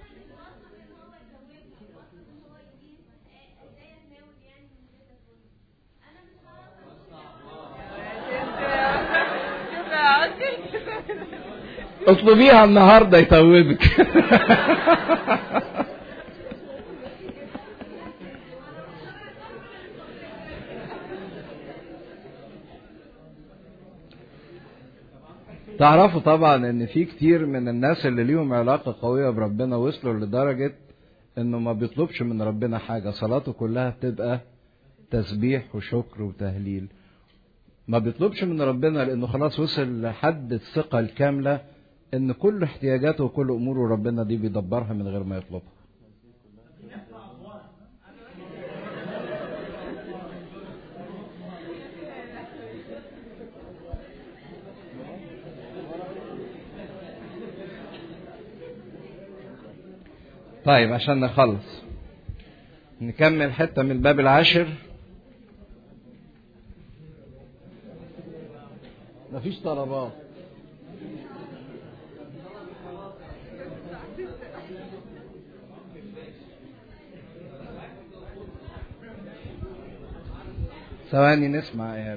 Speaker 1: اطلبيها النهارده يتوبك تعرفوا طبعا ان في كتير من الناس اللي ليهم علاقه قويه بربنا وصلوا لدرجه انه ما بيطلبش من ربنا حاجه صلاته كلها بتبقى تسبيح وشكر وتهليل ما بيطلبش من ربنا لانه خلاص وصل لحد الثقه الكامله ان كل احتياجاته وكل اموره ربنا دي بيدبرها من غير ما يطلبها طيب عشان نخلص نكمل حتة من الباب العاشر مفيش طلبات ثواني نسمع ايهاب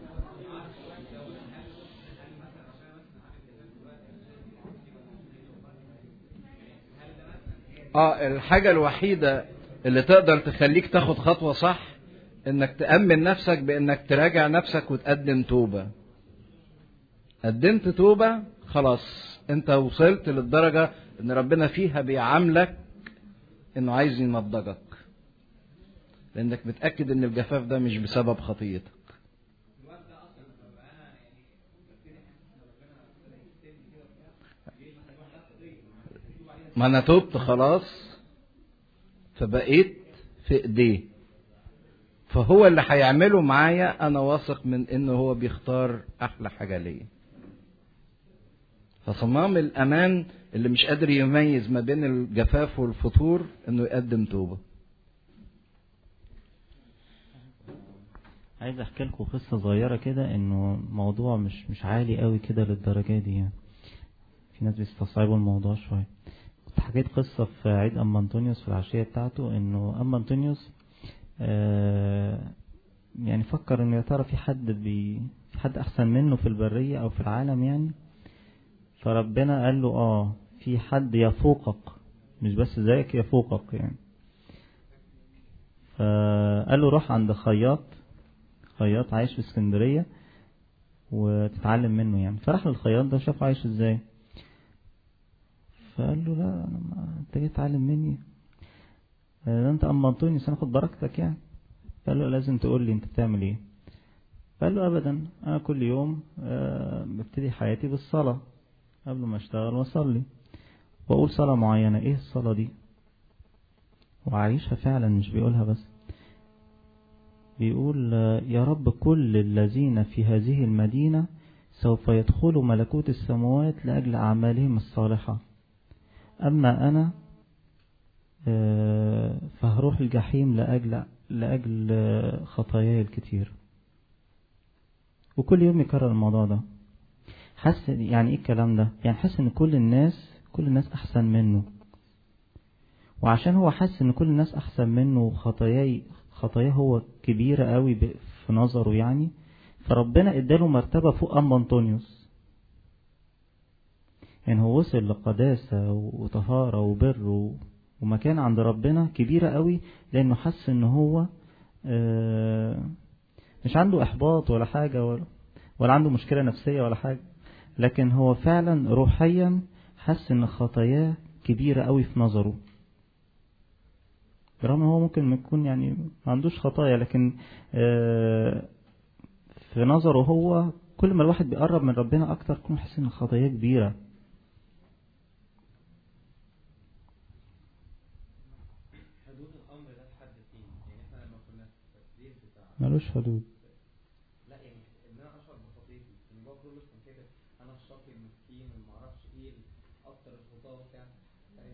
Speaker 1: اه الحاجة الوحيدة اللي تقدر تخليك تاخد خطوة صح انك تأمن نفسك بانك تراجع نفسك وتقدم توبة قدمت توبة خلاص انت وصلت للدرجة ان ربنا فيها بيعاملك انه عايز ينضجك لانك متأكد ان الجفاف ده مش بسبب خطيتك ما انا تبت خلاص فبقيت في ايديه فهو اللي هيعمله معايا انا واثق من انه هو بيختار احلى حاجه ليا فصمام الامان اللي مش قادر يميز ما بين الجفاف والفتور انه يقدم توبه
Speaker 7: عايز احكي لكم قصه صغيره كده انه موضوع مش مش عالي قوي كده للدرجه دي يعني في ناس بيستصعبوا الموضوع شويه كنت حكيت قصه في عيد ام انطونيوس في العشيه بتاعته انه ام انطونيوس آه يعني فكر انه يا ترى في حد بي في حد احسن منه في البريه او في العالم يعني فربنا قال له اه في حد يفوقك مش بس زيك يفوقك يعني فقال له روح عند خياط خياط عايش في اسكندرية وتتعلم منه يعني فراح للخياط ده شافه عايش ازاي فقال له لا انا ما انت جاي تتعلم مني ده انت امنتوني بس انا اخد بركتك يعني قال له لازم تقول لي انت بتعمل ايه قال له ابدا انا كل يوم أه ببتدي حياتي بالصلاة قبل ما اشتغل واصلي واقول صلاة معينة ايه الصلاة دي وعايشها فعلا مش بيقولها بس بيقول يا رب كل الذين في هذه المدينة سوف يدخلوا ملكوت السماوات لأجل أعمالهم الصالحة أما أنا فهروح الجحيم لأجل لأجل خطاياي الكتير وكل يوم يكرر الموضوع ده حس يعني ايه الكلام ده يعني حس ان كل الناس كل الناس احسن منه وعشان هو حس ان كل الناس احسن منه وخطاياي خطاياه هو كبيرة قوي في نظره يعني فربنا اداله مرتبة فوق أم أنطونيوس يعني هو وصل لقداسة وطهارة وبر ومكان عند ربنا كبيرة قوي لأنه حس إن هو مش عنده إحباط ولا حاجة ولا, ولا عنده مشكلة نفسية ولا حاجة لكن هو فعلا روحيا حس إن خطاياه كبيرة قوي في نظره برغم هو ممكن يكون يعني ما عندوش خطايا لكن في نظره هو كل ما الواحد بيقرب من ربنا اكتر كل ما يحس ان خطاياه كبيره
Speaker 6: حدود الامر ده لحد فين يعني احنا لما كنا في التفسير بتاع
Speaker 7: ملوش حدود
Speaker 6: لا يعني ان انا اشعر بخطيتي ان بابا كله كان كده انا الشقي المسكين وما اعرفش ايه اكتر الخطاه وبتاع فاهم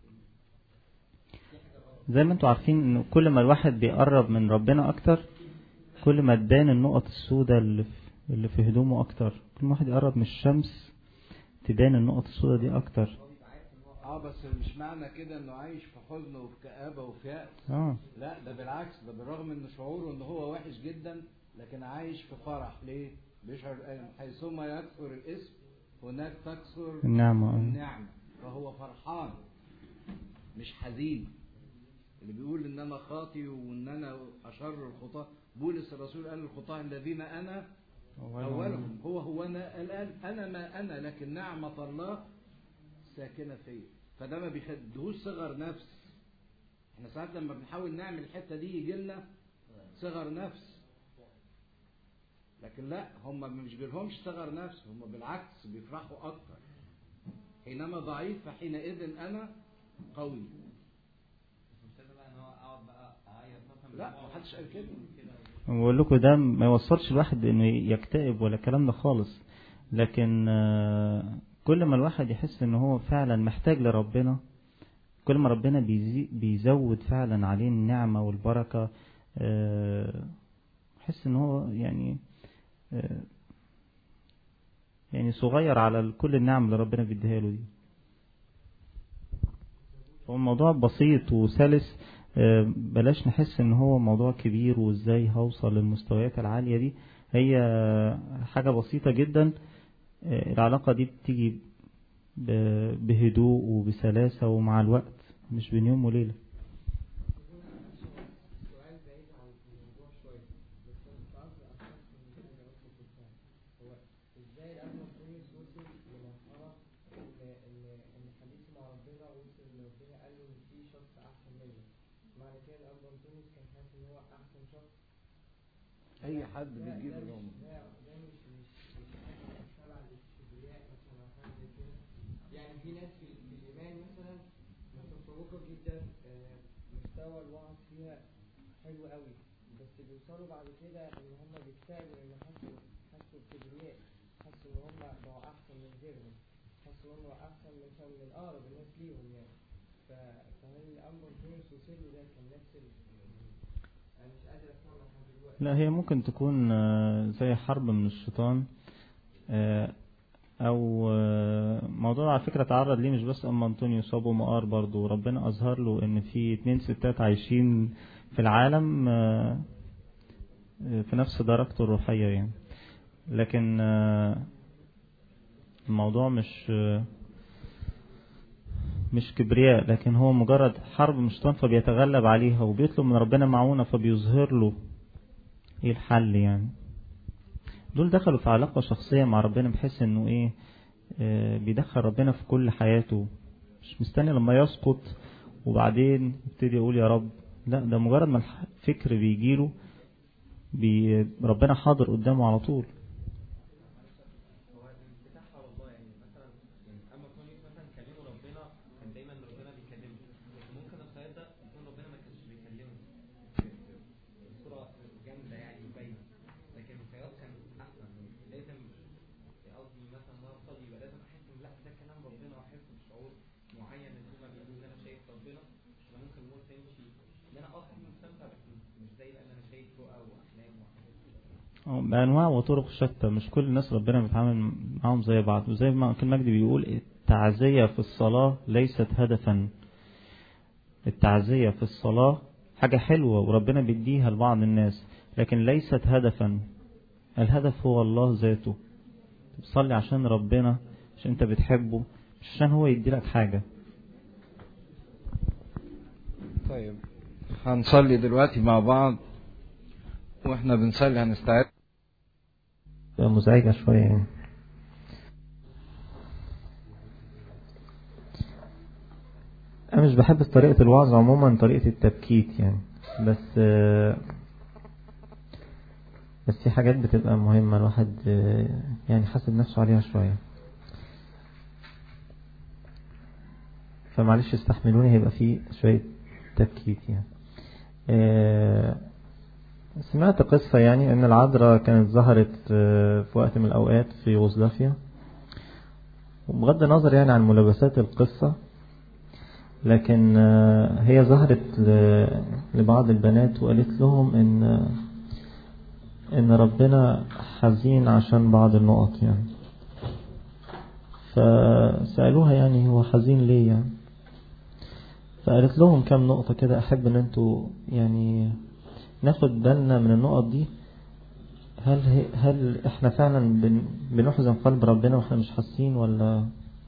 Speaker 6: في حاجه غلط
Speaker 7: زي ما انتوا عارفين ان كل ما الواحد بيقرب من ربنا اكتر كل ما تبان النقط السوداء اللي في اللي في هدومه اكتر كل ما واحد يقرب من الشمس تبان النقط السوداء دي اكتر
Speaker 1: اه بس مش معنى كده انه عايش في حزن وفي كآبة وفي يأس
Speaker 7: اه
Speaker 1: لا ده بالعكس ده بالرغم ان شعوره ان هو وحش جدا لكن عايش في فرح ليه؟ بيشعر حيثما يكثر الاسم هناك تكثر
Speaker 7: النعمة آه.
Speaker 1: النعمة فهو فرحان مش حزين اللي بيقول ان انا خاطي وان انا اشر الخطاة بولس الرسول قال الخطاة الذين انا اولهم هو هو انا الان انا ما انا لكن نعمة الله ساكنة فيا فده ما بيخدهوش صغر نفس احنا ساعات لما بنحاول نعمل الحتة دي يجي لنا صغر نفس لكن لا هم مش بيلهمش صغر نفس هم بالعكس بيفرحوا اكتر حينما ضعيف فحينئذ انا قوي
Speaker 6: مش لازم بقى ان هو اقعد بقى اعيط مثلا
Speaker 1: لا ما حدش قال كده
Speaker 7: بقول لكم ده ما يوصلش الواحد انه يكتئب ولا الكلام ده خالص لكن آه، كل ما الواحد يحس ان هو فعلا محتاج لربنا كل ما ربنا بيزي- بيزود فعلا عليه النعمة والبركة آه، حس ان هو يعني آه، يعني صغير على كل النعم اللي ربنا بيديها له دي هو الموضوع بسيط وسلس آه، بلاش نحس ان هو موضوع كبير وازاي هوصل للمستويات العالية دي هي حاجة بسيطة جدا آه، العلاقة دي بتيجي ب- بهدوء وبسلاسة ومع الوقت مش بين يوم وليلة
Speaker 5: سؤال بعيد عن الموضوع شوية بس أنا كنت عاوز أستفسر من حاجة بس في البتاع هو إزاي الأب الكويس وصل لمرحلة إن إن إن حديثه مع ربنا وصل إن ربنا قال له إن في شخص أحسن منه معنى كده الأب أنطونيوس كان حاسس إن هو أحسن شخص
Speaker 1: اي حد
Speaker 5: ده-
Speaker 1: بتجيب
Speaker 5: ده
Speaker 1: لهم
Speaker 5: مش ده ده مش مش مش حاجة تبع للكبرياء مثلا أو حاجة زي كده يعني في ناس في, في الإيمان مثلا متفوقة جدا آه، مستوى الوعظ فيها حلو قوي بس بيوصلوا بعد كده إن هم بيكتئبوا لأن حسوا حسوا بكبرياء حسوا إن هم بقوا أحسن من غيرهم حسوا إن هم بقوا أحسن مثلا من أقرب الناس ليهم يعني ف- فهل الأمر تونس وصل له ده كان نفس ال أنا مش قادر أفهم لحد دلوقتي
Speaker 7: لا هي ممكن تكون آه، زي حرب من الشيطان آه، او آه، موضوع على فكرة تعرض ليه مش بس ام انطونيوس ابو مقار برضو ربنا اظهر له ان في اتنين ستات عايشين في العالم آه، آه، في نفس درجته الروحية يعني لكن آه، الموضوع مش آه، مش كبرياء لكن هو مجرد حرب من الشيطان فبيتغلب عليها وبيطلب من ربنا معونة فبيظهر له ايه الحل يعني دول دخلوا في علاقة شخصية مع ربنا بحيث انه ايه آه بيدخل ربنا في كل حياته مش مستني لما يسقط وبعدين يبتدي يقول يا رب لا ده مجرد ما الفكر بيجيله بي ربنا حاضر قدامه على طول
Speaker 6: هو بتاعها والله يعني مثلا يعني اما كوني مثلا كلموا ربنا كان دايما ربنا بيكلمه بس ممكن الخيال ده يكون ربنا ما كانش بيكلمه ب- ب- بصوره جامده يعني باينه لكن الخيال كان احسن لازم قصدي مثلا ان انا اصلي يبقى لازم احس ان لا ده كلام ربنا واحس بشعور معين ان هما بيقولوا ان انا شايف ربنا انا ممكن الامور تمشي ان انا اصلا مستمتع بس مش زي ان انا شايف رؤى واحلام وحاجات كده
Speaker 7: أو بأنواع وطرق شتى مش كل الناس ربنا بيتعامل معاهم زي بعض وزي ما كان مجدي بيقول التعزية في الصلاة ليست هدفا التعزية في الصلاة حاجة حلوة وربنا بيديها لبعض الناس لكن ليست هدفا الهدف هو الله ذاته تصلي عشان ربنا عشان انت بتحبه مش عشان هو يديلك حاجة
Speaker 1: طيب هنصلي دلوقتي مع بعض واحنا بنصلي هنستعد
Speaker 7: مزعجة شوية يعني أنا مش بحب طريقة الوعظ عموما طريقة التبكيت يعني بس آه، بس في حاجات بتبقى مهمة الواحد آه، يعني حاسب نفسه عليها شوية فمعلش استحملوني هيبقى في شوية تبكيت يعني آه، سمعت قصة يعني ان العذراء كانت ظهرت آه، في وقت من الاوقات في يوغوسلافيا وبغض النظر يعني عن ملابسات القصة لكن آه، هي ظهرت ل- لبعض البنات وقالت لهم ان ان ربنا حزين عشان بعض النقط يعني فسألوها يعني هو حزين ليه يعني فقالت لهم كام نقطة كده أحب إن أنتوا يعني ناخد بالنا من النقط دي هل هي هل إحنا فعلا بن بنحزن قلب ربنا وإحنا مش حاسين ولا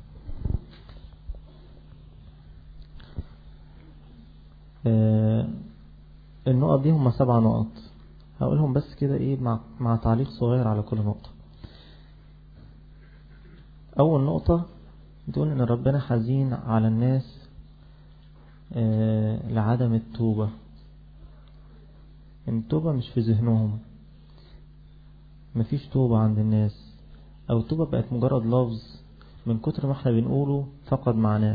Speaker 7: آه النقط دي هم سبع نقط هقولهم بس كده إيه مع مع تعليق صغير على كل نقطة أول نقطة بتقول إن ربنا حزين على الناس آه، لعدم التوبة إن التوبة مش في ذهنهم مفيش توبة عند الناس أو التوبة بقت مجرد لفظ من كتر ما احنا بنقوله فقد معناه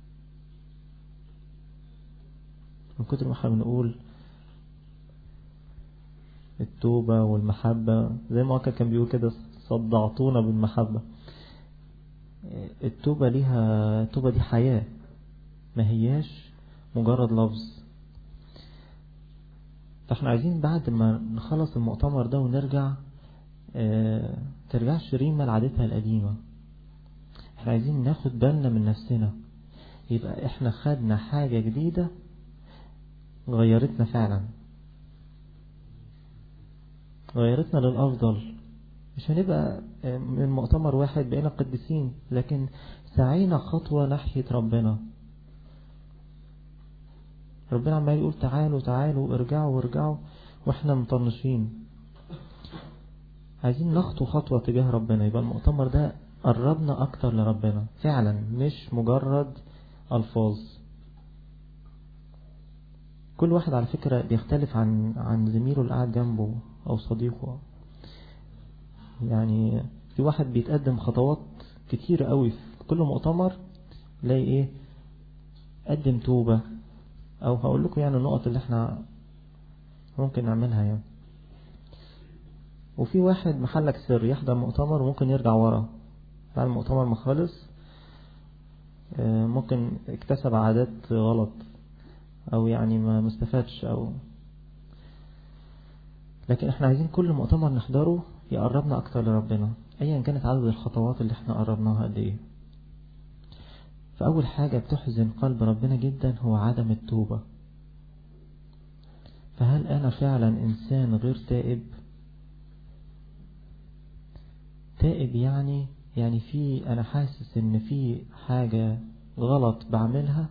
Speaker 7: من كتر ما احنا بنقول التوبة والمحبة زي ما أكا كان بيقول كده صدعتونا بالمحبة التوبة ليها التوبة دي حياة ما هياش مجرد لفظ فاحنا عايزين بعد ما نخلص المؤتمر ده ونرجع اه ترجعش ريما لعادتها القديمة احنا عايزين ناخد بالنا من نفسنا يبقى احنا خدنا حاجة جديدة غيرتنا فعلا غيرتنا للأفضل مش هنبقى من مؤتمر واحد بقينا قديسين لكن سعينا خطوة ناحية ربنا ربنا عمال يقول تعالوا تعالوا ارجعوا ارجعوا واحنا مطنشين عايزين نخطو خطوة تجاه ربنا يبقى المؤتمر ده قربنا اكتر لربنا فعلا مش مجرد الفاظ كل واحد على فكرة بيختلف عن عن زميله اللي قاعد جنبه او صديقه يعني في واحد بيتقدم خطوات كتير قوي في كل مؤتمر تلاقي ايه قدم توبة او هقول لكم يعني النقط اللي احنا ممكن نعملها يعني وفي واحد محلك سر يحضر مؤتمر وممكن يرجع ورا بعد المؤتمر ما خلص ممكن اكتسب عادات غلط او يعني ما مستفادش او لكن احنا عايزين كل مؤتمر نحضره يقربنا اكتر لربنا ايا كانت عدد الخطوات اللي احنا قربناها قد ايه فاول حاجة بتحزن قلب ربنا جدا هو عدم التوبة فهل انا فعلا انسان غير تائب تائب يعني يعني في انا حاسس ان في حاجة غلط بعملها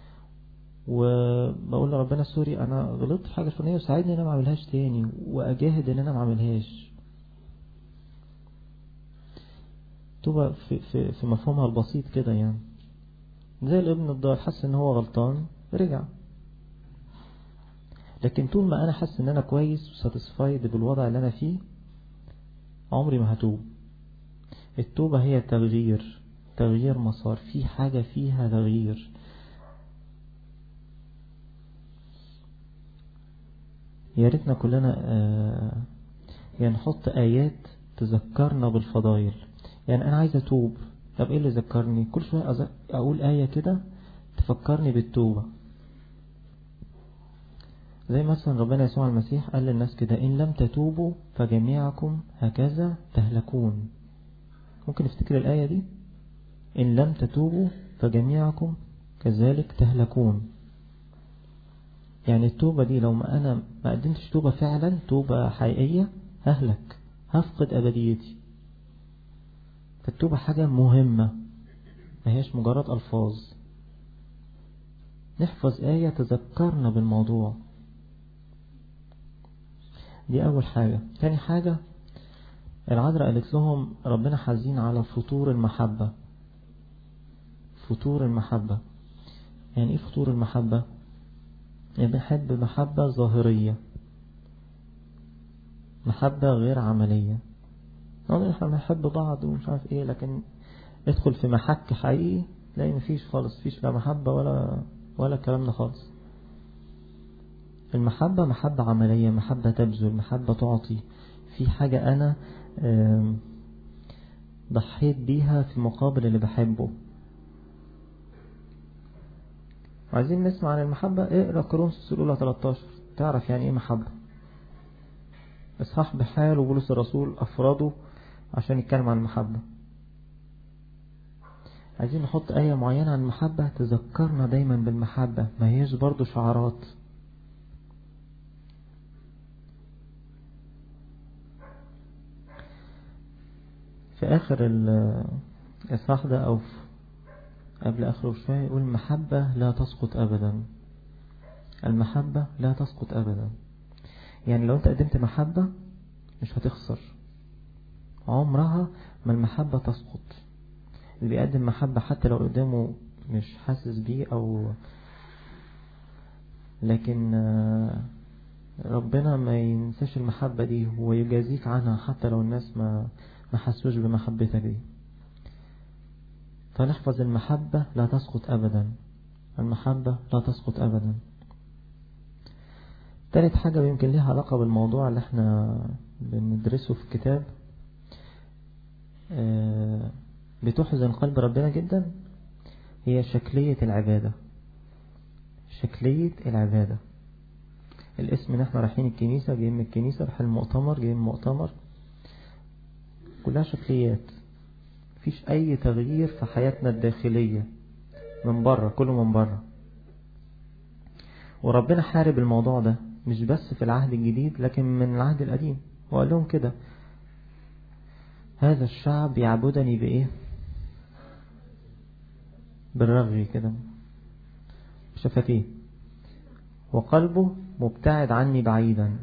Speaker 7: وبقول لربنا سوري انا غلطت في حاجة فلانية وساعدني ان انا ما اعملهاش تاني واجاهد ان انا ما اعملهاش توبة في, في, في مفهومها البسيط كده يعني زي الابن الضال حس ان هو غلطان رجع لكن طول ما انا حاسس ان انا كويس وساتسفايد بالوضع اللي انا فيه عمري ما هتوب التوبة هي تغيير تغيير مسار في حاجة فيها تغيير يا ريتنا كلنا آه يعني نحط آيات تذكرنا بالفضائل يعني أنا عايز أتوب طب إيه اللي ذكرني كل شوية أقول آية كده تفكرني بالتوبة زي مثلا ربنا يسوع المسيح قال للناس كده إن لم تتوبوا فجميعكم هكذا تهلكون ممكن نفتكر الآية دي إن لم تتوبوا فجميعكم كذلك تهلكون يعني التوبة دي لو ما أنا ما قدمتش توبة فعلا توبة حقيقية ههلك هفقد أبديتي فالتوبة حاجة مهمة ما هيش مجرد ألفاظ نحفظ آية تذكرنا بالموضوع دي أول حاجة تاني حاجة العذراء قالت لهم ربنا حزين على فطور المحبة فطور المحبة يعني ايه فطور المحبة يعني بنحب محبة ظاهرية محبة غير عملية نقول احنا بنحب بعض ومش عارف ايه لكن ادخل في محك حقيقي تلاقي مفيش خالص مفيش لا محبة ولا ولا الكلام ده خالص المحبة محبة عملية محبة تبذل محبة تعطي في حاجة أنا ضحيت بيها في مقابل اللي بحبه عايزين نسمع عن المحبة اقرأ كورنثوس الأولى 13 تعرف يعني ايه محبة إصحاح بحال وبولس الرسول أفراده عشان يتكلم عن المحبة عايزين نحط آية معينة عن المحبة تذكرنا دايما بالمحبة ما هيش برضو شعارات في آخر الإصحاح ده أو قبل آخره بشوية يقول المحبة لا تسقط أبدا المحبة لا تسقط أبدا يعني لو أنت قدمت محبة مش هتخسر عمرها ما المحبة تسقط اللي بيقدم محبة حتى لو قدامه مش حاسس بيه أو لكن ربنا ما ينساش المحبة دي ويجازيك عنها حتى لو الناس ما ما حسوش بمحبتك دي فنحفظ المحبة لا تسقط أبدا المحبة لا تسقط أبدا تالت حاجة يمكن لها علاقة بالموضوع اللي احنا بندرسه في الكتاب بتحزن قلب ربنا جدا هي شكلية العبادة شكلية العبادة الاسم ان احنا رايحين الكنيسة جايين من الكنيسة رايحين المؤتمر جايين من المؤتمر كلها شكليات مفيش اي تغيير في حياتنا الداخلية من بره كله من بره وربنا حارب الموضوع ده مش بس في العهد الجديد لكن من العهد القديم وقال لهم كده هذا الشعب يعبدني بإيه بالرغي كده بشفتيه وقلبه مبتعد عني بعيدا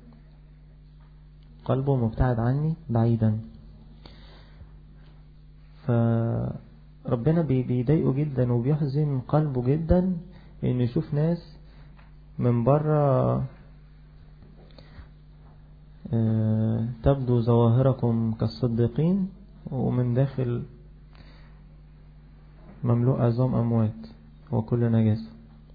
Speaker 7: قلبه مبتعد عني بعيدا فربنا بي- بيضايقه جدا وبيحزن قلبه جدا انه يشوف ناس من بره آه، تبدو ظواهركم كالصديقين ومن داخل مملوء عظام أموات وكل نجاسة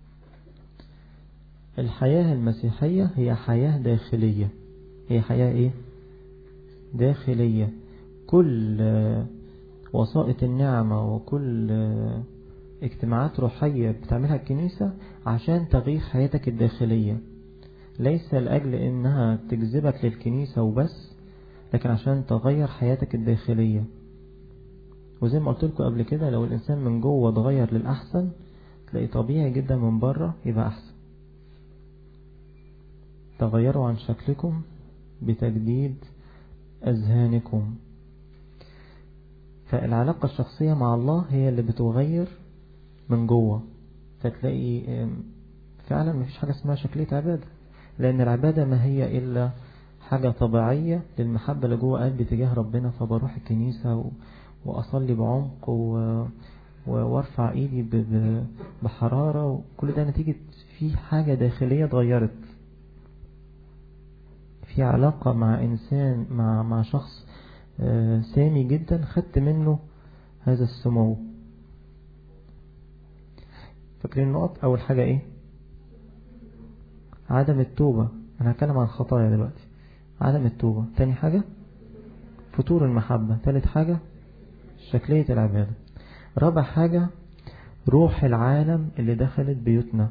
Speaker 7: الحياة المسيحية هي حياة داخلية هي حياة ايه داخلية كل آه، وسائط النعمة وكل آه، اجتماعات روحية بتعملها الكنيسة عشان تغيير حياتك الداخلية ليس لأجل إنها تجذبك للكنيسة وبس لكن عشان تغير حياتك الداخلية وزي ما قلت لكم قبل كده لو الإنسان من جوه اتغير للأحسن تلاقي طبيعي جدا من بره يبقى أحسن تغيروا عن شكلكم بتجديد أذهانكم فالعلاقة الشخصية مع الله هي اللي بتغير من جوه فتلاقي ام، فعلا مفيش حاجة اسمها شكلية عبادة لأن العبادة ما هي إلا حاجة طبيعية للمحبة اللي جوه قلبي تجاه ربنا فبروح الكنيسة و... وأصلي بعمق و... و... وارفع إيدي ب... ب... بحرارة وكل ده نتيجة في حاجة داخلية اتغيرت في علاقة مع إنسان مع مع شخص آه، سامي جدا خدت منه هذا السمو فاكرين النقط أول حاجة إيه عدم التوبة أنا هتكلم عن الخطايا دلوقتي عدم التوبة تاني حاجة فتور المحبة تالت حاجة شكلية العبادة رابع حاجة روح العالم اللي دخلت بيوتنا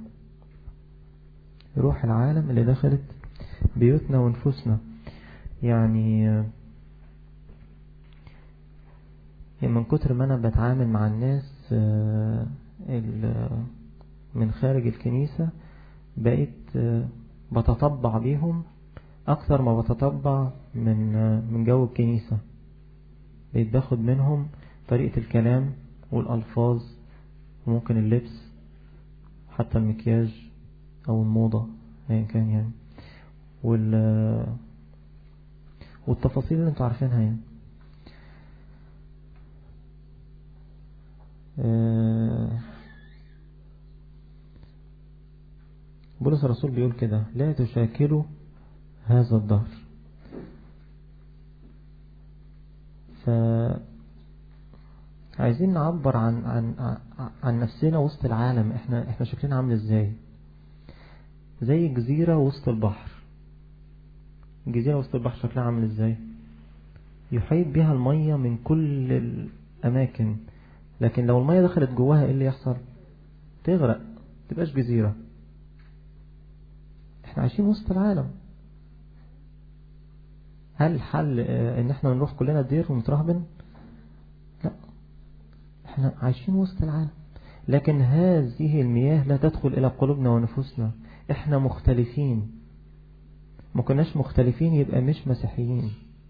Speaker 7: روح العالم اللي دخلت بيوتنا ونفوسنا يعني آه، يعني من كتر ما أنا بتعامل مع الناس آه، ال- من خارج الكنيسة بقيت آه، بتطبع بيهم أكثر ما بتطبع من آه، من جو الكنيسة بقيت باخد منهم طريقة الكلام والألفاظ وممكن اللبس حتى المكياج أو الموضة أيا كان يعني وال والتفاصيل اللي انتوا عارفينها يعني آه، بولس الرسول بيقول كده لا تشاكلوا هذا الدهر ف عايزين نعبر عن عن عن- عن نفسنا وسط العالم احنا احنا شكلنا عامل ازاي زي جزيرة وسط البحر جزيرة وسط البحر شكلها عامل ازاي يحيط بها المية من كل الأماكن لكن لو المية دخلت جواها ايه اللي يحصل تغرق تبقاش جزيرة احنا عايشين وسط العالم هل الحل آه، ان احنا نروح كلنا دير ونترهبن لا احنا عايشين وسط العالم لكن هذه المياه لا تدخل الى قلوبنا ونفوسنا احنا مختلفين ما كناش مختلفين يبقى مش مسيحيين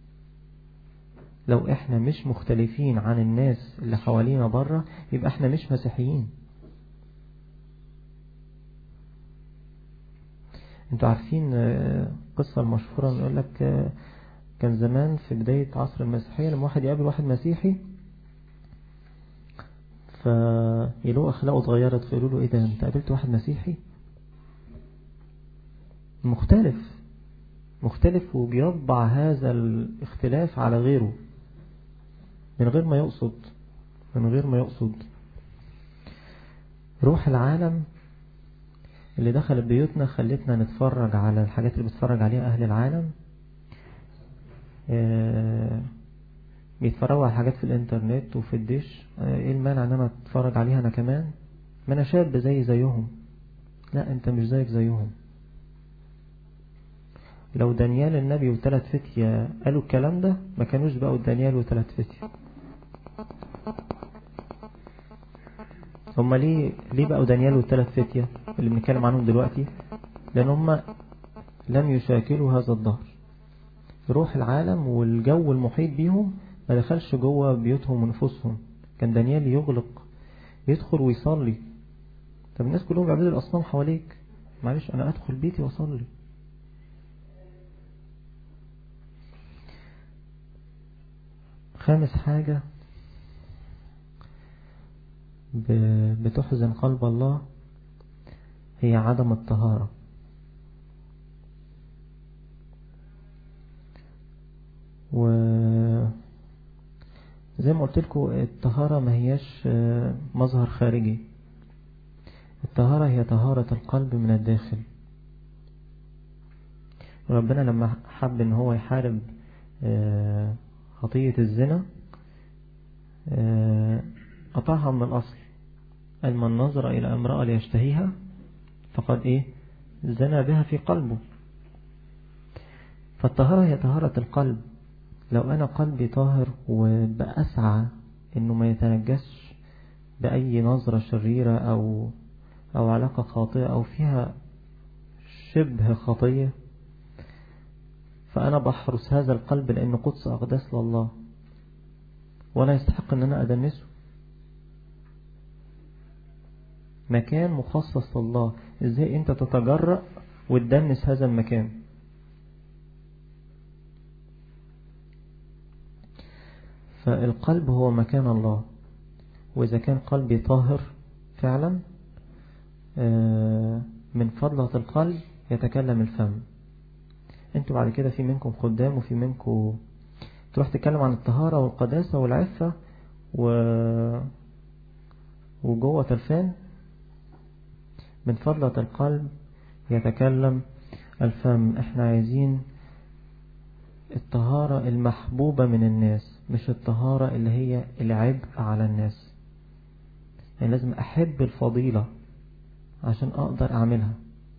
Speaker 7: لو احنا مش مختلفين عن الناس اللي حوالينا بره يبقى احنا مش مسيحيين انتوا عارفين آه، قصة المشهورة يقول لك آه، كان زمان في بداية عصر المسيحية لما واحد يقابل واحد مسيحي فيلاقوا أخلاقه اتغيرت فيقولوا له إيه ده أنت قابلت واحد مسيحي مختلف مختلف وبيطبع هذا الاختلاف على غيره من غير ما يقصد من غير ما يقصد روح العالم اللي دخلت بيوتنا خلتنا نتفرج على الحاجات اللي بتفرج عليها أهل العالم آه، بيتفرجوا على حاجات في الانترنت وفي الدش آه، ايه المانع ان انا اتفرج عليها انا كمان ما انا شاب زي زيهم
Speaker 8: لا انت مش زيك زيهم لو دانيال النبي وثلاث فتية قالوا الكلام ده ما كانوش بقوا دانيال وثلاث فتية هما ليه ليه بقوا دانيال والثلاث فتية اللي بنتكلم عنهم دلوقتي لان هما لم يشاكلوا هذا الظهر روح العالم والجو المحيط بيهم ما دخلش جوه بيوتهم ونفوسهم كان دانيال يغلق يدخل ويصلي طب الناس كلهم بيعبدوا الاصنام حواليك معلش انا ادخل بيتي واصلي خامس حاجة ب- بتحزن قلب الله هي عدم الطهارة و زي ما قلت لكم الطهارة ما هياش آه، مظهر خارجي الطهارة هي طهارة القلب من الداخل ربنا لما حب ان هو يحارب آه، خطية الزنا آه، قطعها من الأصل قال من نظر إلى امرأة ليشتهيها فقد إيه زنى بها في قلبه فالطهارة هي طهارة القلب لو أنا قلبي طاهر وبأسعى إنه ما يتنجسش بأي نظرة شريرة أو أو علاقة خاطئة أو فيها شبه خطية فأنا بحرس هذا القلب لأنه قدس أقداس لله ولا يستحق أن أنا أدنسه مكان مخصص لله إزاي أنت تتجرأ وتدنس هذا المكان فالقلب هو مكان الله وإذا كان قلبي طاهر فعلا آه، من فضلة القلب يتكلم الفم انتوا بعد كده في منكم خدام وفي منكم تروح تتكلم عن الطهارة والقداسة والعفة و... وجوه تلفان من فضلة القلب يتكلم الفم احنا عايزين الطهارة المحبوبة من الناس مش الطهارة اللي هي العبء على الناس يعني لازم أحب الفضيلة عشان أقدر أعملها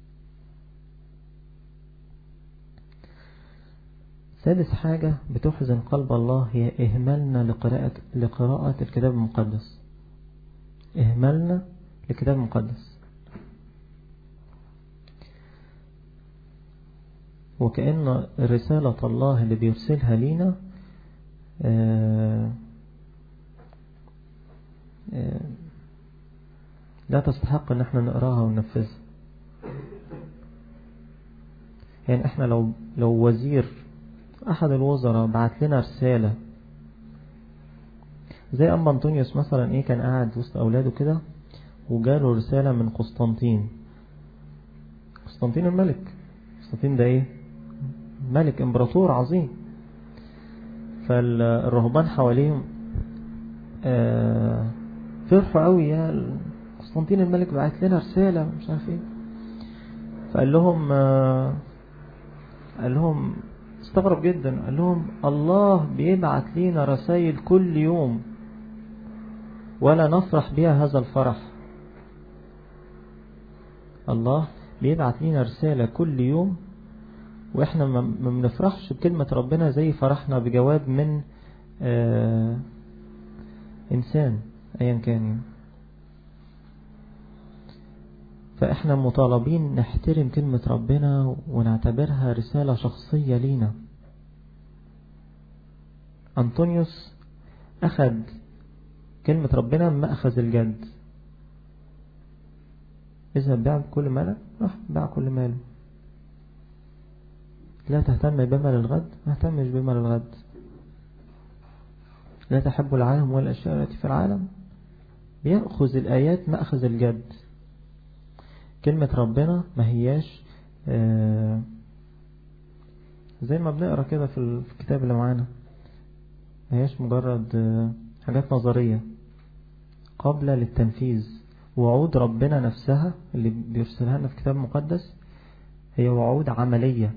Speaker 8: سادس حاجة بتحزن قلب الله هي إهمالنا لقراءة, لقراءة الكتاب المقدس إهمالنا للكتاب المقدس وكأن رسالة الله اللي بيرسلها لينا آه، آه، لا تستحق ان احنا نقراها وننفذها يعني احنا لو لو وزير احد الوزراء بعت لنا رسالة زي اما انطونيوس مثلا ايه كان قاعد وسط اولاده كده وجاله رسالة من قسطنطين قسطنطين الملك قسطنطين ده ايه ملك امبراطور عظيم فالرهبان حواليهم آه، فرحوا قوي يا قسطنطين الملك بعت لنا رسالة مش عارف ايه فقال لهم آه، قال لهم استغرب جدا قال لهم الله بيبعت لنا رسائل كل يوم ولا نفرح بها هذا الفرح الله بيبعت لنا رسالة كل يوم واحنا ما ما بنفرحش بكلمة ربنا زي فرحنا بجواب من آه انسان ايا كان يعني. فاحنا مطالبين نحترم كلمة ربنا ونعتبرها رسالة شخصية لينا أنطونيوس أخذ كلمة ربنا ما أخذ الجد إذا باع كل مالك راح باع كل ماله لا تهتم بمال الغد ما اهتمش بمال الغد لا تحب العالم والأشياء التي في العالم بيأخذ الآيات ما أخذ الجد كلمة ربنا ما هياش آه زي ما بنقرا كده في الكتاب اللي معانا ما هياش مجرد آه حاجات نظرية قابلة للتنفيذ وعود ربنا نفسها اللي بيرسلها لنا في كتاب مقدس هي وعود عملية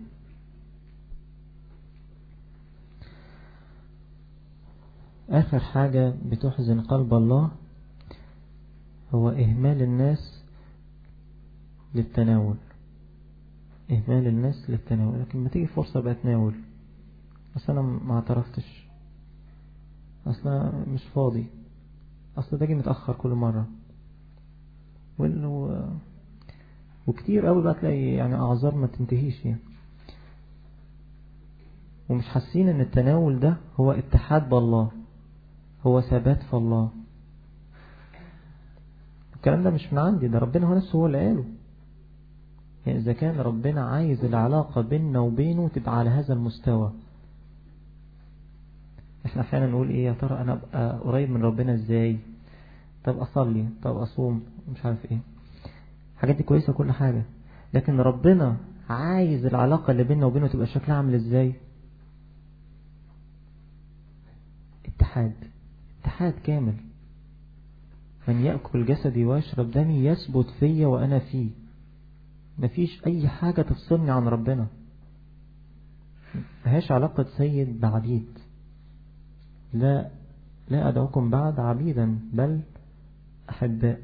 Speaker 8: آخر حاجة بتحزن قلب الله هو إهمال الناس للتناول إهمال الناس للتناول لكن ما تيجي فرصة بقى تناول بس أنا ما اعترفتش أصلا مش فاضي أصلا باجي متأخر كل مرة وال- و... وكتير قوي بقى تلاقي يعني أعذار ما تنتهيش يعني ومش حاسين ان التناول ده هو اتحاد بالله هو ثبات في الله الكلام ده مش من عندي ده ربنا هو نفسه هو اللي قاله يعني إذا كان ربنا عايز العلاقة بيننا وبينه تبقى على هذا المستوى احنا احيانا نقول ايه يا ترى انا ابقى قريب من ربنا ازاي طب اصلي طب اصوم مش عارف ايه الحاجات دي كويسة كل حاجة لكن ربنا عايز العلاقة اللي بيننا وبينه تبقى شكلها عامل ازاي اتحاد اتحاد كامل من يأكل جسدي ويشرب دمي يثبت فيا وأنا فيه مفيش أي حاجة تفصلني عن ربنا مفيهاش علاقة سيد بعبيد لا لا أدعوكم بعد عبيدا بل أحباء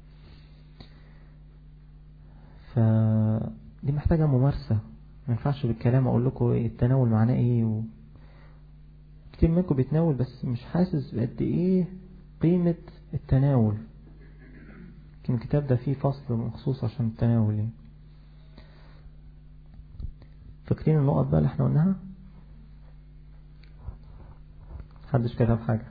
Speaker 8: فدي محتاجة ممارسة ما ينفعش بالكلام أقول لكم التناول معناه إيه و... كتير منكم بيتناول بس مش حاسس بقد إيه قيمة التناول يمكن الكتاب ده فيه فصل مخصوص عشان التناول يعني. فاكرين النقط بقى اللي احنا قلناها محدش كتب حاجة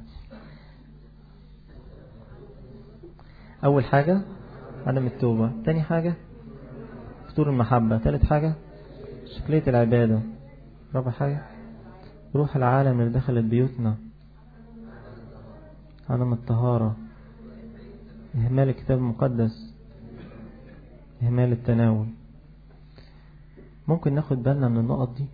Speaker 8: أول حاجة عدم التوبة تاني حاجة فطور المحبة تالت حاجة شكلية العبادة رابع حاجة روح العالم اللي دخلت بيوتنا عدم الطهارة إهمال الكتاب المقدس إهمال التناول ممكن ناخد بالنا من النقط دي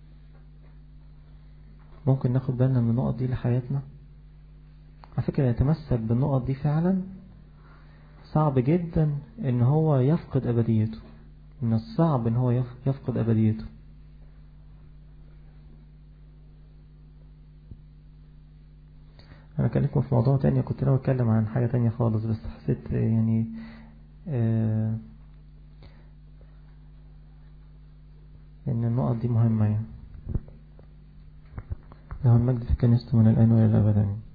Speaker 8: ممكن ناخد بالنا من النقط دي لحياتنا على فكرة يتمسك بالنقط دي فعلا صعب جدا ان هو يفقد ابديته من الصعب ان هو يفقد ابديته انا كلمكم في موضوع تاني كنت ناوي اتكلم عن حاجة تانية خالص بس حسيت يعني آه ان النقط دي مهمة يعني له المجد في كنيسته من الآن وإلى الأبد